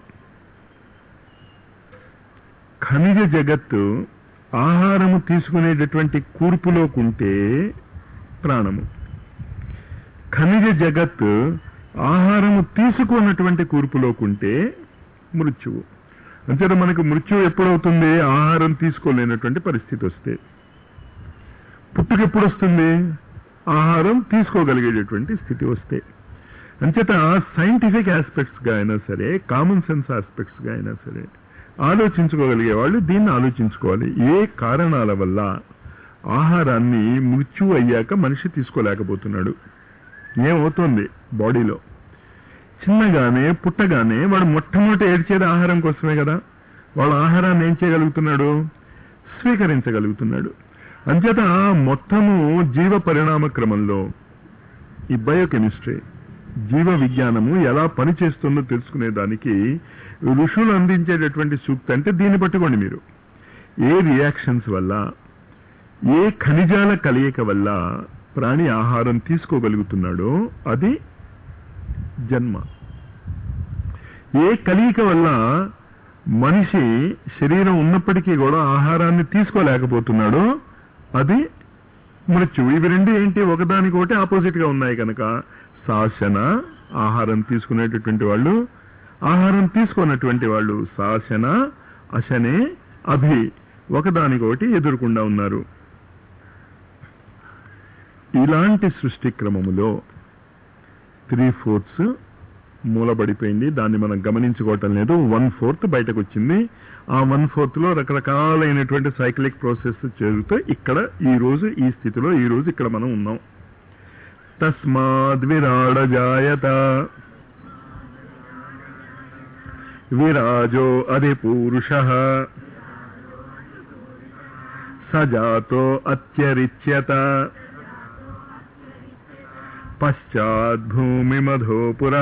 ఖనిజ జగత్తు ఆహారము తీసుకునేటటువంటి కూర్పులోకుంటే ప్రాణము ఖనిజ జగత్ ఆహారము తీసుకున్నటువంటి కూర్పులోకుంటే మృత్యువు అంచేత మనకు మృత్యు ఎప్పుడవుతుంది ఆహారం తీసుకోలేనటువంటి పరిస్థితి వస్తే పుట్టుక ఎప్పుడు వస్తుంది ఆహారం తీసుకోగలిగేటటువంటి స్థితి వస్తే అంచేత సైంటిఫిక్ ఆస్పెక్ట్స్ గా అయినా సరే కామన్ సెన్స్ ఆస్పెక్ట్స్ గా అయినా సరే ఆలోచించుకోగలిగే వాళ్ళు దీన్ని ఆలోచించుకోవాలి ఏ కారణాల వల్ల ఆహారాన్ని మృత్యు అయ్యాక మనిషి తీసుకోలేకపోతున్నాడు ఏమవుతోంది బాడీలో చిన్నగానే పుట్టగానే వాడు మొట్టమొదటి ఏడ్చేది ఆహారం కోసమే కదా వాడు ఆహారాన్ని ఏం చేయగలుగుతున్నాడు స్వీకరించగలుగుతున్నాడు అంచేత మొత్తము జీవ పరిణామ క్రమంలో ఈ బయోకెమిస్ట్రీ జీవ విజ్ఞానము ఎలా పనిచేస్తుందో తెలుసుకునే దానికి ఋషులు అందించేటటువంటి సూక్తి అంటే దీన్ని పట్టుకోండి మీరు ఏ రియాక్షన్స్ వల్ల ఏ ఖనిజాల కలయిక వల్ల ప్రాణి ఆహారం తీసుకోగలుగుతున్నాడో అది జన్మ ఏ కలియిక వల్ల మనిషి శరీరం ఉన్నప్పటికీ కూడా ఆహారాన్ని తీసుకోలేకపోతున్నాడో అది మృత్యువు ఇవి రెండు ఏంటి ఒకదానికొకటి ఆపోజిట్ గా ఉన్నాయి కనుక శాసన ఆహారం తీసుకునేటటువంటి వాళ్ళు ఆహారం తీసుకున్నటువంటి వాళ్ళు శాసన అశనే అభి ఒకదానికొకటి ఎదుర్కొండా ఉన్నారు ఇలాంటి సృష్టి క్రమములో త్రీ ఫోర్త్స్ మూలబడిపోయింది దాన్ని మనం గమనించుకోవటం లేదు వన్ ఫోర్త్ బయటకు వచ్చింది ఆ వన్ ఫోర్త్ లో రకరకాలైనటువంటి సైక్లిక్ ప్రాసెస్ జరుగుతూ ఇక్కడ ఈ రోజు ఈ స్థితిలో ఈ రోజు ఇక్కడ మనం ఉన్నాం తస్మాద్ విరాడ జాయత విరాజో అధి పూరుష సజాతో అత్యరిచ్యత పశ్చాద్భూమిమధోపుర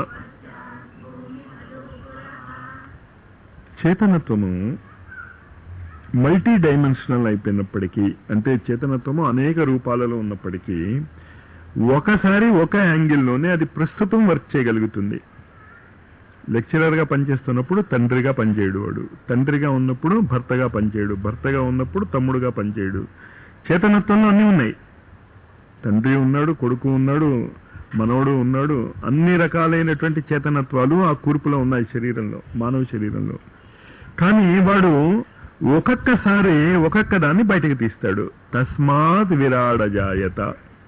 చేతనత్వము మల్టీ డైమెన్షనల్ అయిపోయినప్పటికీ అంటే చేతనత్వము అనేక రూపాలలో ఉన్నప్పటికీ ఒకసారి ఒక యాంగిల్లోనే అది ప్రస్తుతం వర్క్ చేయగలుగుతుంది లెక్చరర్ గా పనిచేస్తున్నప్పుడు తండ్రిగా పనిచేయడు వాడు తండ్రిగా ఉన్నప్పుడు భర్తగా పనిచేయడు భర్తగా ఉన్నప్పుడు తమ్ముడుగా పనిచేయడు చేతనత్వంలో అన్నీ ఉన్నాయి తండ్రి ఉన్నాడు కొడుకు ఉన్నాడు మనవడు ఉన్నాడు అన్ని రకాలైనటువంటి చేతనత్వాలు ఆ కూర్పులో ఉన్నాయి శరీరంలో మానవ శరీరంలో కానీ వాడు ఒక్కొక్కసారి ఒక్కొక్క దాన్ని బయటకు తీస్తాడు తస్మాత్ విరాడ జాయత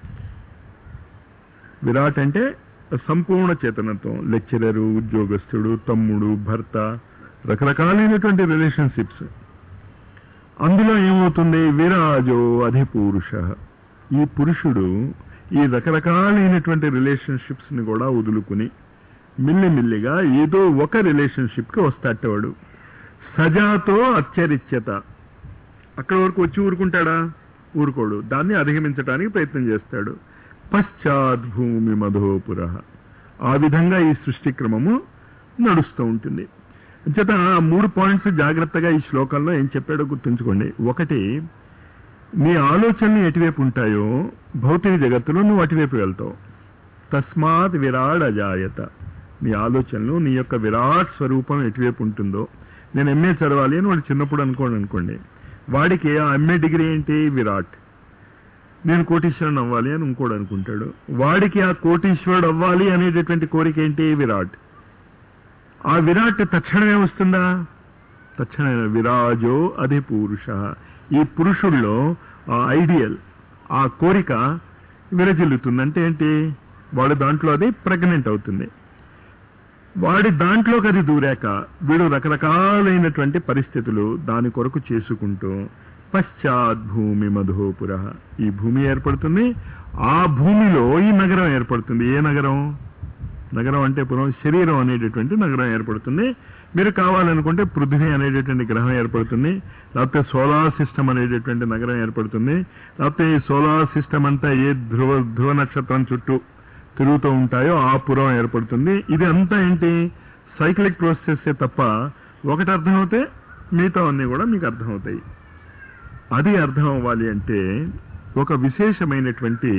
విరాట్ అంటే సంపూర్ణ చేతనత్వం లెక్చరరు ఉద్యోగస్తుడు తమ్ముడు భర్త రకరకాలైనటువంటి రిలేషన్షిప్స్ అందులో ఏమవుతుంది విరాజో అధిపురుష ఈ పురుషుడు ఈ రకరకాలైనటువంటి రిలేషన్షిప్స్ ని కూడా వదులుకుని మిల్లిమిల్లిగా ఏదో ఒక రిలేషన్షిప్ కి వస్తాటవాడు సజాతో అత్యరిచ్యత అక్కడ వరకు వచ్చి ఊరుకుంటాడా ఊరుకోడు దాన్ని అధిగమించడానికి ప్రయత్నం చేస్తాడు పశ్చాద్భూమి మధోపుర ఆ విధంగా ఈ సృష్టి క్రమము నడుస్తూ ఉంటుంది చేత ఆ మూడు పాయింట్స్ జాగ్రత్తగా ఈ శ్లోకంలో ఏం చెప్పాడో గుర్తుంచుకోండి ఒకటి నీ ఆలోచనలు ఎటువైపు ఉంటాయో భౌతిక జగత్తులో నువ్వు అటువైపు వెళ్తావు తస్మాత్ విరాట్ అజాయత నీ ఆలోచనలు నీ యొక్క విరాట్ స్వరూపం ఎటువైపు ఉంటుందో నేను ఎంఏ చదవాలి అని వాడు చిన్నప్పుడు అనుకోండి అనుకోండి వాడికి ఆ ఎంఏ డిగ్రీ ఏంటి విరాట్ నేను కోటీశ్వరుని అవ్వాలి అని ఇంకోడు అనుకుంటాడు వాడికి ఆ కోటీశ్వరుడు అవ్వాలి అనేటటువంటి కోరిక ఏంటి విరాట్ ఆ విరాట్ తక్షణమే వస్తుందా తక్షణమే విరాజో అదే పురుష ఈ పురుషుల్లో ఆ ఐడియల్ ఆ కోరిక విరజిల్లుతుంది అంటే ఏంటి వాడు దాంట్లో అది ప్రెగ్నెంట్ అవుతుంది వాడి దాంట్లోకి అది దూరాక వీడు రకరకాలైనటువంటి పరిస్థితులు దాని కొరకు చేసుకుంటూ పశ్చాత్ భూమి మధోపుర ఈ భూమి ఏర్పడుతుంది ఆ భూమిలో ఈ నగరం ఏర్పడుతుంది ఏ నగరం నగరం అంటే పురం శరీరం అనేటటువంటి నగరం ఏర్పడుతుంది మీరు కావాలనుకుంటే పృథ్వీ అనేటటువంటి గ్రహం ఏర్పడుతుంది లేకపోతే సోలార్ సిస్టమ్ అనేటటువంటి నగరం ఏర్పడుతుంది లేకపోతే ఈ సోలార్ సిస్టమ్ అంతా ఏ ధ్రువ ధ్రువ నక్షత్రం చుట్టూ తిరుగుతూ ఉంటాయో ఆ పురం ఏర్పడుతుంది ఇది అంతా ఏంటి సైక్లిక్ ప్రాసెస్ తప్ప ఒకటి అర్థమవుతే మిగతా అన్ని కూడా మీకు అర్థమవుతాయి అది అర్థం అవ్వాలి అంటే ఒక విశేషమైనటువంటి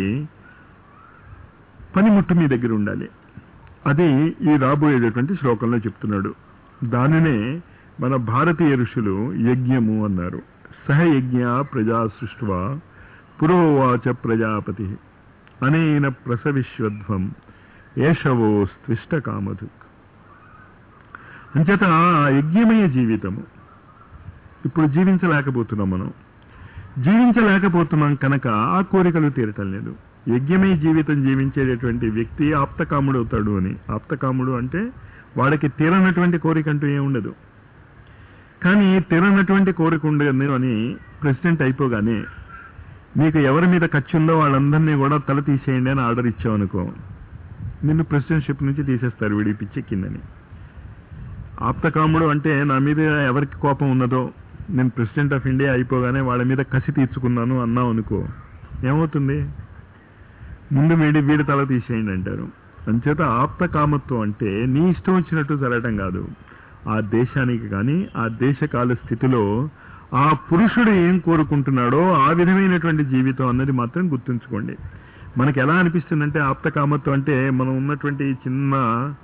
పనిముట్టు మీ దగ్గర ఉండాలి అది ఈ రాబోయేటటువంటి శ్లోకంలో చెప్తున్నాడు దానినే మన భారతీయ ఋషులు యజ్ఞము అన్నారు సహయజ్ఞ ప్రజా సృష్వా పురోవాచ ప్రజాపతి అనేన ప్రసవిశ్వధ్వం ఏషవోస్త్విష్ట కామధు అంచేత ఆ యజ్ఞమయ జీవితము ఇప్పుడు జీవించలేకపోతున్నాం మనం జీవించలేకపోతున్నాం కనుక ఆ కోరికలు తీరటం లేదు యజ్ఞమయ జీవితం జీవించేటటువంటి వ్యక్తి ఆప్తకాముడు అవుతాడు అని ఆప్తకాముడు అంటే వాడికి తీరనటువంటి కోరిక అంటూ ఏం ఉండదు కానీ తీరనటువంటి కోరిక ఉండదు అని ప్రెసిడెంట్ అయిపోగానే మీకు ఎవరి మీద ఖర్చు ఉందో వాళ్ళందరినీ కూడా తల తీసేయండి అని ఆర్డర్ ఇచ్చామనుకో నిన్ను ప్రెసిడెంట్షిప్ నుంచి తీసేస్తారు వీడి పిచ్చెక్కిందని ఆప్తకాముడు అంటే నా మీద ఎవరికి కోపం ఉన్నదో నేను ప్రెసిడెంట్ ఆఫ్ ఇండియా అయిపోగానే వాళ్ళ మీద కసి తీర్చుకున్నాను అన్నాం అనుకో ఏమవుతుంది ముందు వీడి వీడి తల తీసేయండి అంటారు అంచేత ఆప్త కామత్వం అంటే నీ ఇష్టం వచ్చినట్టు జరగటం కాదు ఆ దేశానికి కానీ ఆ దేశకాల స్థితిలో ఆ పురుషుడు ఏం కోరుకుంటున్నాడో ఆ విధమైనటువంటి జీవితం అన్నది మాత్రం గుర్తుంచుకోండి మనకి ఎలా అనిపిస్తుందంటే ఆప్త కామత్వం అంటే మనం ఉన్నటువంటి ఈ చిన్న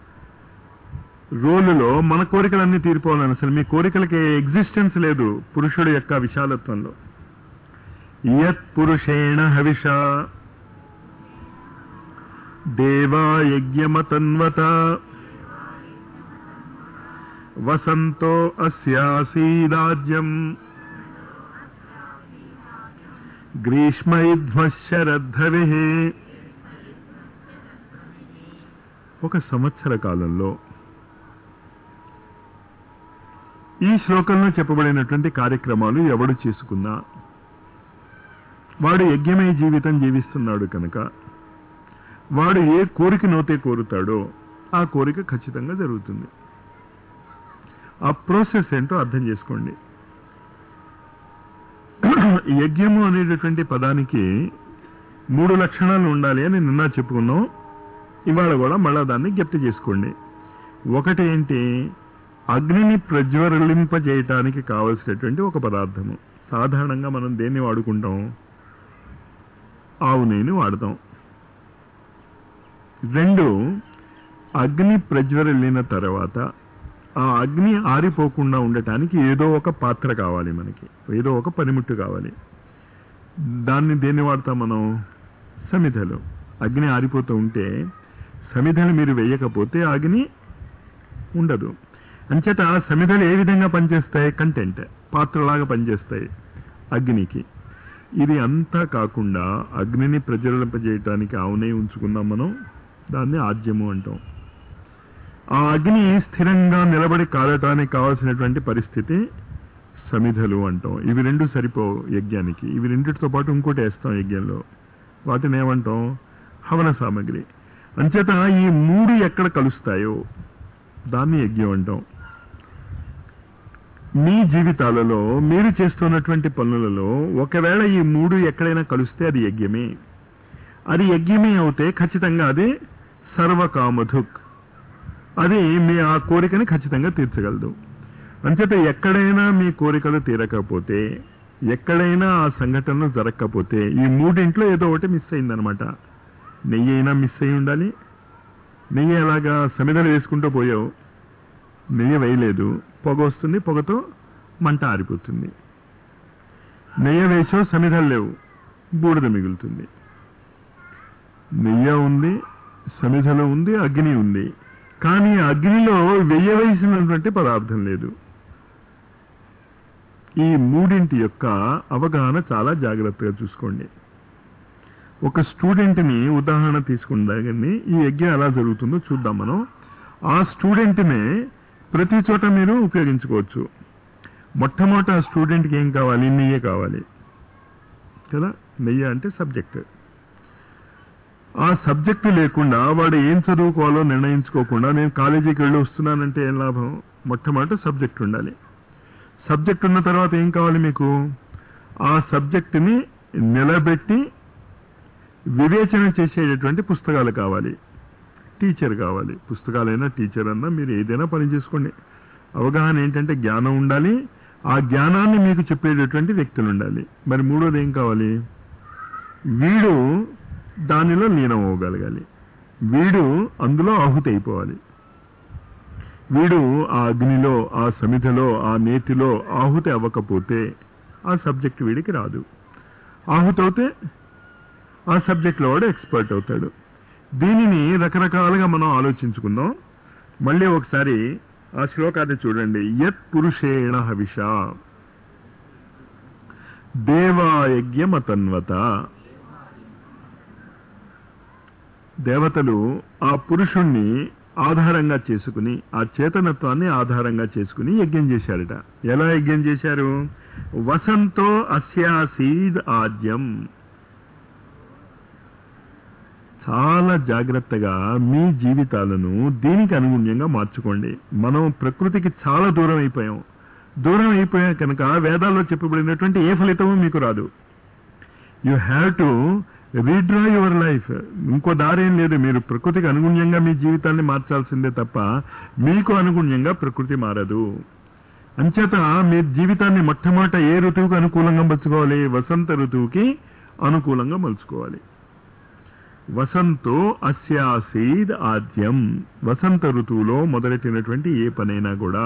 రోలులో మన కోరికలన్నీ తీరిపోవాలని అసలు మీ కోరికలకి ఎగ్జిస్టెన్స్ లేదు పురుషుడు యొక్క విశాలత్వంలో యత్ పురుషేణ హవిష దేవా యజ్ఞమతన్వత వసంతో అస్యాసీరాజ్యం గ్రీష్మైధ్వశరద్ధవి ఒక సంవత్సర కాలంలో ఈ శ్లోకంలో చెప్పబడినటువంటి కార్యక్రమాలు ఎవడు చేసుకున్నా వాడు యజ్ఞమయ జీవితం జీవిస్తున్నాడు కనుక వాడు ఏ కోరిక నోతే కోరుతాడో ఆ కోరిక ఖచ్చితంగా జరుగుతుంది ఆ ప్రాసెస్ ఏంటో అర్థం చేసుకోండి యజ్ఞము అనేటటువంటి పదానికి మూడు లక్షణాలు ఉండాలి అని నిన్న చెప్పుకున్నాం ఇవాళ కూడా మళ్ళా దాన్ని జ్ఞప్తి చేసుకోండి ఒకటి ఏంటి అగ్నిని ప్రజ్వలింపజేయటానికి కావలసినటువంటి ఒక పదార్థము సాధారణంగా మనం దేన్ని వాడుకుంటాం ఆవు నెయ్యిని వాడతాం రెండు అగ్ని ప్రజ్వరిల్లిన తర్వాత ఆ అగ్ని ఆరిపోకుండా ఉండటానికి ఏదో ఒక పాత్ర కావాలి మనకి ఏదో ఒక పనిముట్టు కావాలి దాన్ని దేన్ని వాడతాం మనం సమిధలు అగ్ని ఆరిపోతూ ఉంటే సమిధలు మీరు వేయకపోతే అగ్ని ఉండదు అంచేత సమిధలు ఏ విధంగా పనిచేస్తాయి కంటెంట్ పాత్రలాగా పనిచేస్తాయి అగ్నికి ఇది అంతా కాకుండా అగ్నిని ప్రజ్వలింపజేయటానికి ఆవునే ఉంచుకున్నాం మనం దాన్ని ఆద్యము అంటాం ఆ అగ్ని స్థిరంగా నిలబడి కాలటానికి కావాల్సినటువంటి పరిస్థితి సమిధలు అంటాం ఇవి రెండు సరిపోవు యజ్ఞానికి ఇవి రెండిటితో పాటు ఇంకోటి వేస్తాం యజ్ఞంలో వాటిని ఏమంటాం హవన సామగ్రి అంచేత ఈ మూడు ఎక్కడ కలుస్తాయో దాన్ని యజ్ఞం అంటాం మీ జీవితాలలో మీరు చేస్తున్నటువంటి పనులలో ఒకవేళ ఈ మూడు ఎక్కడైనా కలిస్తే అది యజ్ఞమే అది యజ్ఞమే అవుతే ఖచ్చితంగా అది సర్వకామధుక్ అది మీ ఆ కోరికని ఖచ్చితంగా తీర్చగలదు అంచేత ఎక్కడైనా మీ కోరికలు తీరకపోతే ఎక్కడైనా ఆ సంఘటనలు జరగకపోతే ఈ మూడింట్లో ఏదో ఒకటి మిస్ అయిందనమాట నెయ్యి అయినా మిస్ అయి ఉండాలి నెయ్యి ఎలాగా సమిధలు వేసుకుంటూ పోయావు నెయ్యి వేయలేదు పొగ వస్తుంది పొగతో మంట ఆరిపోతుంది నెయ్యి వేసో సమిధలు లేవు బూడిద మిగులుతుంది నెయ్యి ఉంది సమిధలు ఉంది అగ్ని ఉంది కానీ అగ్నిలో వెయ్యవలసినటువంటి పదార్థం లేదు ఈ మూడింటి యొక్క అవగాహన చాలా జాగ్రత్తగా చూసుకోండి ఒక స్టూడెంట్ని ఉదాహరణ తీసుకుందాన్ని ఈ యజ్ఞం ఎలా జరుగుతుందో చూద్దాం మనం ఆ స్టూడెంట్నే ప్రతి చోట మీరు ఉపయోగించుకోవచ్చు మొట్టమొదట ఆ స్టూడెంట్కి ఏం కావాలి నెయ్యే కావాలి కదా నెయ్యి అంటే సబ్జెక్ట్ ఆ సబ్జెక్టు లేకుండా వాడు ఏం చదువుకోవాలో నిర్ణయించుకోకుండా నేను కాలేజీకి వెళ్ళి వస్తున్నానంటే ఏం లాభం మొట్టమొదట సబ్జెక్ట్ ఉండాలి సబ్జెక్ట్ ఉన్న తర్వాత ఏం కావాలి మీకు ఆ సబ్జెక్టుని నిలబెట్టి వివేచన చేసేటటువంటి పుస్తకాలు కావాలి టీచర్ కావాలి పుస్తకాలైనా టీచర్ అన్నా మీరు ఏదైనా పని చేసుకోండి అవగాహన ఏంటంటే జ్ఞానం ఉండాలి ఆ జ్ఞానాన్ని మీకు చెప్పేటటువంటి వ్యక్తులు ఉండాలి మరి మూడోది ఏం కావాలి వీడు దానిలో లీనం అవ్వగలగాలి వీడు అందులో ఆహుతి అయిపోవాలి వీడు ఆ అగ్నిలో ఆ సమిధలో ఆ నేతిలో ఆహుతి అవ్వకపోతే ఆ సబ్జెక్ట్ వీడికి రాదు ఆహుతి అవుతే ఆ సబ్జెక్ట్లో వాడు ఎక్స్పర్ట్ అవుతాడు దీనిని రకరకాలుగా మనం ఆలోచించుకుందాం మళ్ళీ ఒకసారి ఆ శ్లోకాన్ని చూడండి యత్ పురుషేణ హవిష దేవాయజ్ఞమతన్వత దేవతలు ఆ పురుషుణ్ణి ఆధారంగా చేసుకుని ఆ చేతనత్వాన్ని ఆధారంగా చేసుకుని యజ్ఞం చేశారట ఎలా యజ్ఞం చేశారు వసంతో అస్యాసీద్ ఆద్యం చాలా జాగ్రత్తగా మీ జీవితాలను దీనికి అనుగుణ్యంగా మార్చుకోండి మనం ప్రకృతికి చాలా దూరం అయిపోయాం దూరం అయిపోయా కనుక వేదాల్లో చెప్పబడినటువంటి ఏ ఫలితము మీకు రాదు you have to redraw your life ఇంకో దారేం లేదు మీరు ప్రకృతికి అనుగుణ్యంగా మీ జీవితాన్ని మార్చాల్సిందే తప్ప మీకు అనుగుణ్యంగా ప్రకృతి మారదు అంచేత మీ జీవితాన్ని మొట్టమొదట ఏ ఋతువుకు అనుకూలంగా మలుచుకోవాలి వసంత ఋతువుకి అనుకూలంగా మలుచుకోవాలి వసంతో అస్యాసీద్ ఆద్యం వసంత ఋతువులో మొదలెట్టినటువంటి ఏ పనైనా కూడా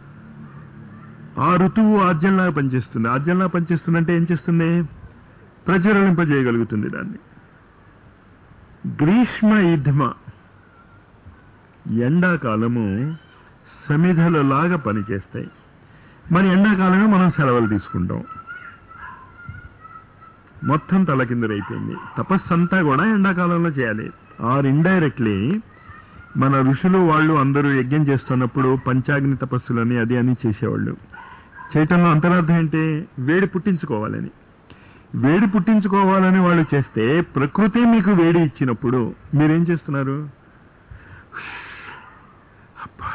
ఆ ఋతువు ఆద్యంలా పనిచేస్తుంది ఆద్యంలా పనిచేస్తుందంటే ఏం చేస్తుంది ప్రజ్వలింపజేయగలుగుతుంది దాన్ని గ్రీష్మ యుద్ధమ ఎండాకాలము సమిధలలాగా పనిచేస్తాయి మరి ఎండాకాలమే మనం సెలవులు తీసుకుంటాం మొత్తం తలకిందులైపోయింది తపస్సు అంతా కూడా ఎండాకాలంలో చేయాలి ఆర్ ఇండైరెక్ట్లీ మన ఋషులు వాళ్ళు అందరూ యజ్ఞం చేస్తున్నప్పుడు పంచాగ్ని తపస్సులని అది అని చేసేవాళ్ళు చేయటంలో అంతరార్థం ఏంటి వేడి పుట్టించుకోవాలని వేడి పుట్టించుకోవాలని వాళ్ళు చేస్తే ప్రకృతి మీకు వేడి ఇచ్చినప్పుడు మీరేం చేస్తున్నారు అబ్బా.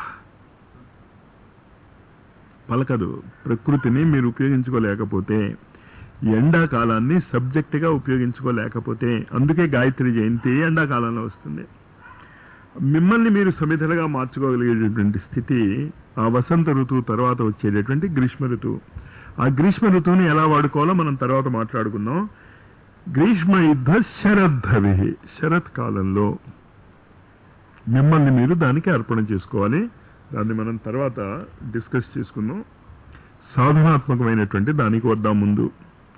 పలకదు ప్రకృతిని మీరు ఉపయోగించుకోలేకపోతే ఎండాకాలాన్ని సబ్జెక్టుగా ఉపయోగించుకోలేకపోతే అందుకే గాయత్రి జయంతి ఎండాకాలంలో వస్తుంది మిమ్మల్ని మీరు సమిధలుగా మార్చుకోగలిగేటటువంటి స్థితి ఆ వసంత ఋతువు తర్వాత వచ్చేటటువంటి గ్రీష్మ ఋతువు ఆ గ్రీష్మ ఋతువుని ఎలా వాడుకోవాలో మనం తర్వాత మాట్లాడుకుందాం గ్రీష్మ యుద్ధ శరద్ధవి శరత్ కాలంలో మిమ్మల్ని మీరు దానికి అర్పణ చేసుకోవాలి దాన్ని మనం తర్వాత డిస్కస్ చేసుకుందాం సాధనాత్మకమైనటువంటి దానికి వద్దాం ముందు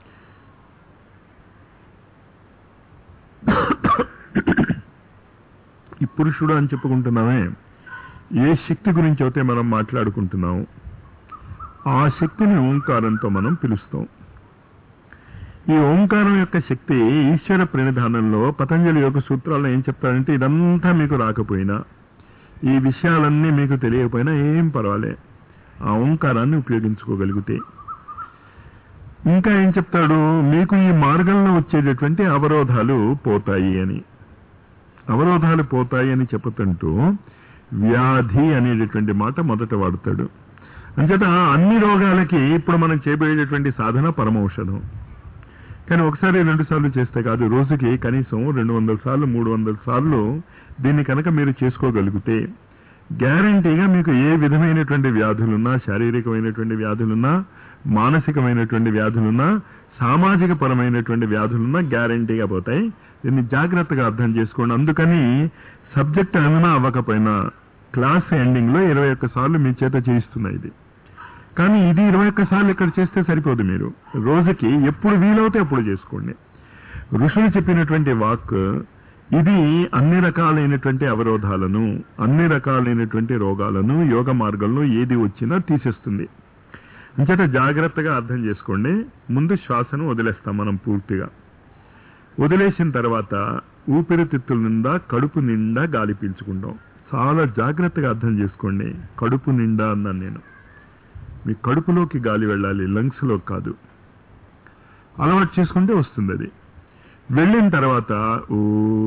ఈ పురుషుడు అని చెప్పుకుంటున్నామే ఏ శక్తి గురించి అయితే మనం మాట్లాడుకుంటున్నాం ఆ శక్తిని ఓంకారంతో మనం పిలుస్తాం ఈ ఓంకారం యొక్క శక్తి ఈశ్వర ప్రణిధానంలో పతంజలి యొక్క సూత్రాల్లో ఏం చెప్తాడంటే ఇదంతా మీకు రాకపోయినా ఈ విషయాలన్నీ మీకు తెలియకపోయినా ఏం పర్వాలే ఆ ఓంకారాన్ని ఉపయోగించుకోగలిగితే ఇంకా ఏం చెప్తాడు మీకు ఈ మార్గంలో వచ్చేటటువంటి అవరోధాలు పోతాయి అని అవరోధాలు పోతాయి అని చెప్పుతుంటూ వ్యాధి అనేటటువంటి మాట మొదట వాడతాడు అంచేత అన్ని రోగాలకి ఇప్పుడు మనం చేయబోయేటటువంటి సాధన పరమౌషధం కానీ ఒకసారి రెండు సార్లు చేస్తే కాదు రోజుకి కనీసం రెండు వందల సార్లు మూడు వందల సార్లు దీన్ని కనుక మీరు చేసుకోగలిగితే గ్యారంటీగా మీకు ఏ విధమైనటువంటి వ్యాధులున్నా శారీరకమైనటువంటి వ్యాధులున్నా మానసికమైనటువంటి వ్యాధులున్నా సామాజిక పరమైనటువంటి వ్యాధులున్నా గ్యారంటీగా పోతాయి దీన్ని జాగ్రత్తగా అర్థం చేసుకోండి అందుకని సబ్జెక్ట్ ఏమైనా అవ్వకపోయినా క్లాస్ ఎండింగ్ లో ఇరవై ఒక్క సార్లు మీ చేత చేయిస్తున్నాయి ఇది కానీ ఇది ఇరవై ఒక్క సార్లు ఇక్కడ చేస్తే సరిపోదు మీరు రోజుకి ఎప్పుడు వీలవుతే అప్పుడు చేసుకోండి ఋషులు చెప్పినటువంటి వాక్ ఇది అన్ని రకాలైనటువంటి అవరోధాలను అన్ని రకాలైనటువంటి రోగాలను యోగ మార్గంలో ఏది వచ్చినా తీసేస్తుంది అంచేత జాగ్రత్తగా అర్థం చేసుకోండి ముందు శ్వాసను వదిలేస్తాం మనం పూర్తిగా వదిలేసిన తర్వాత ఊపిరితిత్తుల నిండా కడుపు నిండా గాలి పీల్చుకుంటాం చాలా జాగ్రత్తగా అర్థం చేసుకోండి కడుపు నిండా అన్నాను నేను మీ కడుపులోకి గాలి వెళ్ళాలి లంగ్స్ లో కాదు అలవాటు చేసుకుంటే వస్తుంది అది వెళ్ళిన తర్వాత ఓ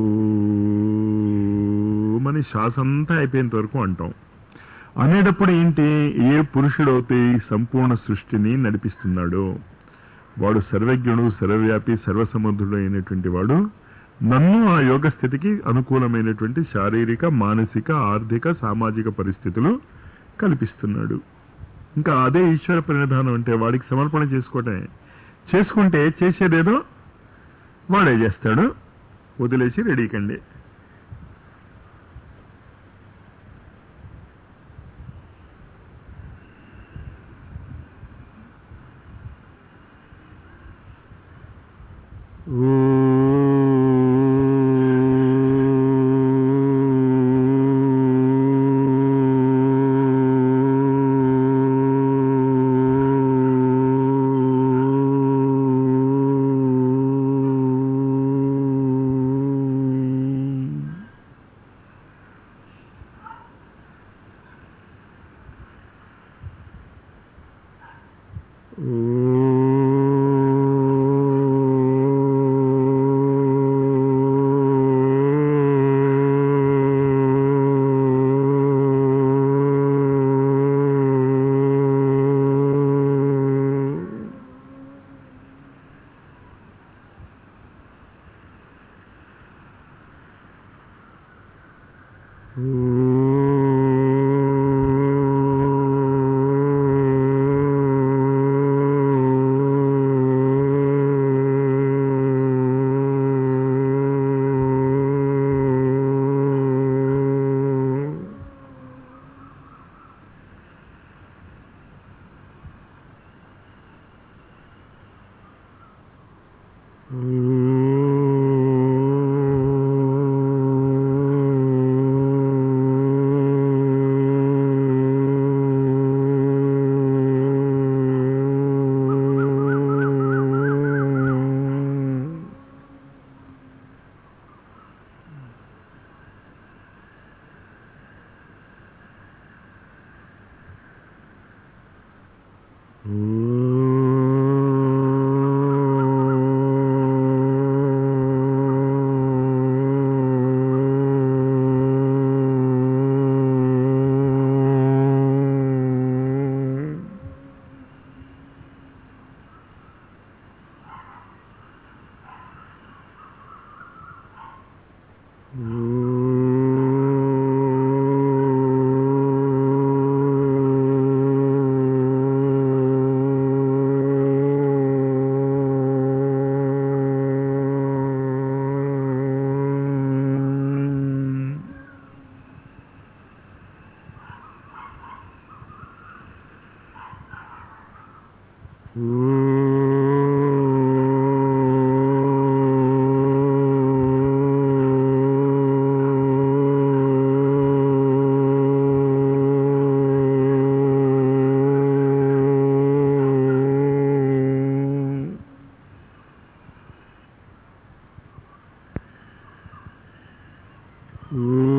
మన శ్వాస అంతా అయిపోయేంత వరకు అంటాం అనేటప్పుడు ఏంటి ఏ పురుషుడైతే ఈ సంపూర్ణ సృష్టిని నడిపిస్తున్నాడో వాడు సర్వజ్ఞుడు సర్వవ్యాపి సర్వసముద్రుడు అయినటువంటి వాడు నన్ను ఆ యోగ స్థితికి అనుకూలమైనటువంటి శారీరక మానసిక ఆర్థిక సామాజిక పరిస్థితులు కల్పిస్తున్నాడు ఇంకా అదే ఈశ్వర పరిణధానం అంటే వాడికి సమర్పణ చేసుకోవటమే చేసుకుంటే చేసేదేదో వాడే చేస్తాడు వదిలేసి రెడీ కండి ఓ ఊ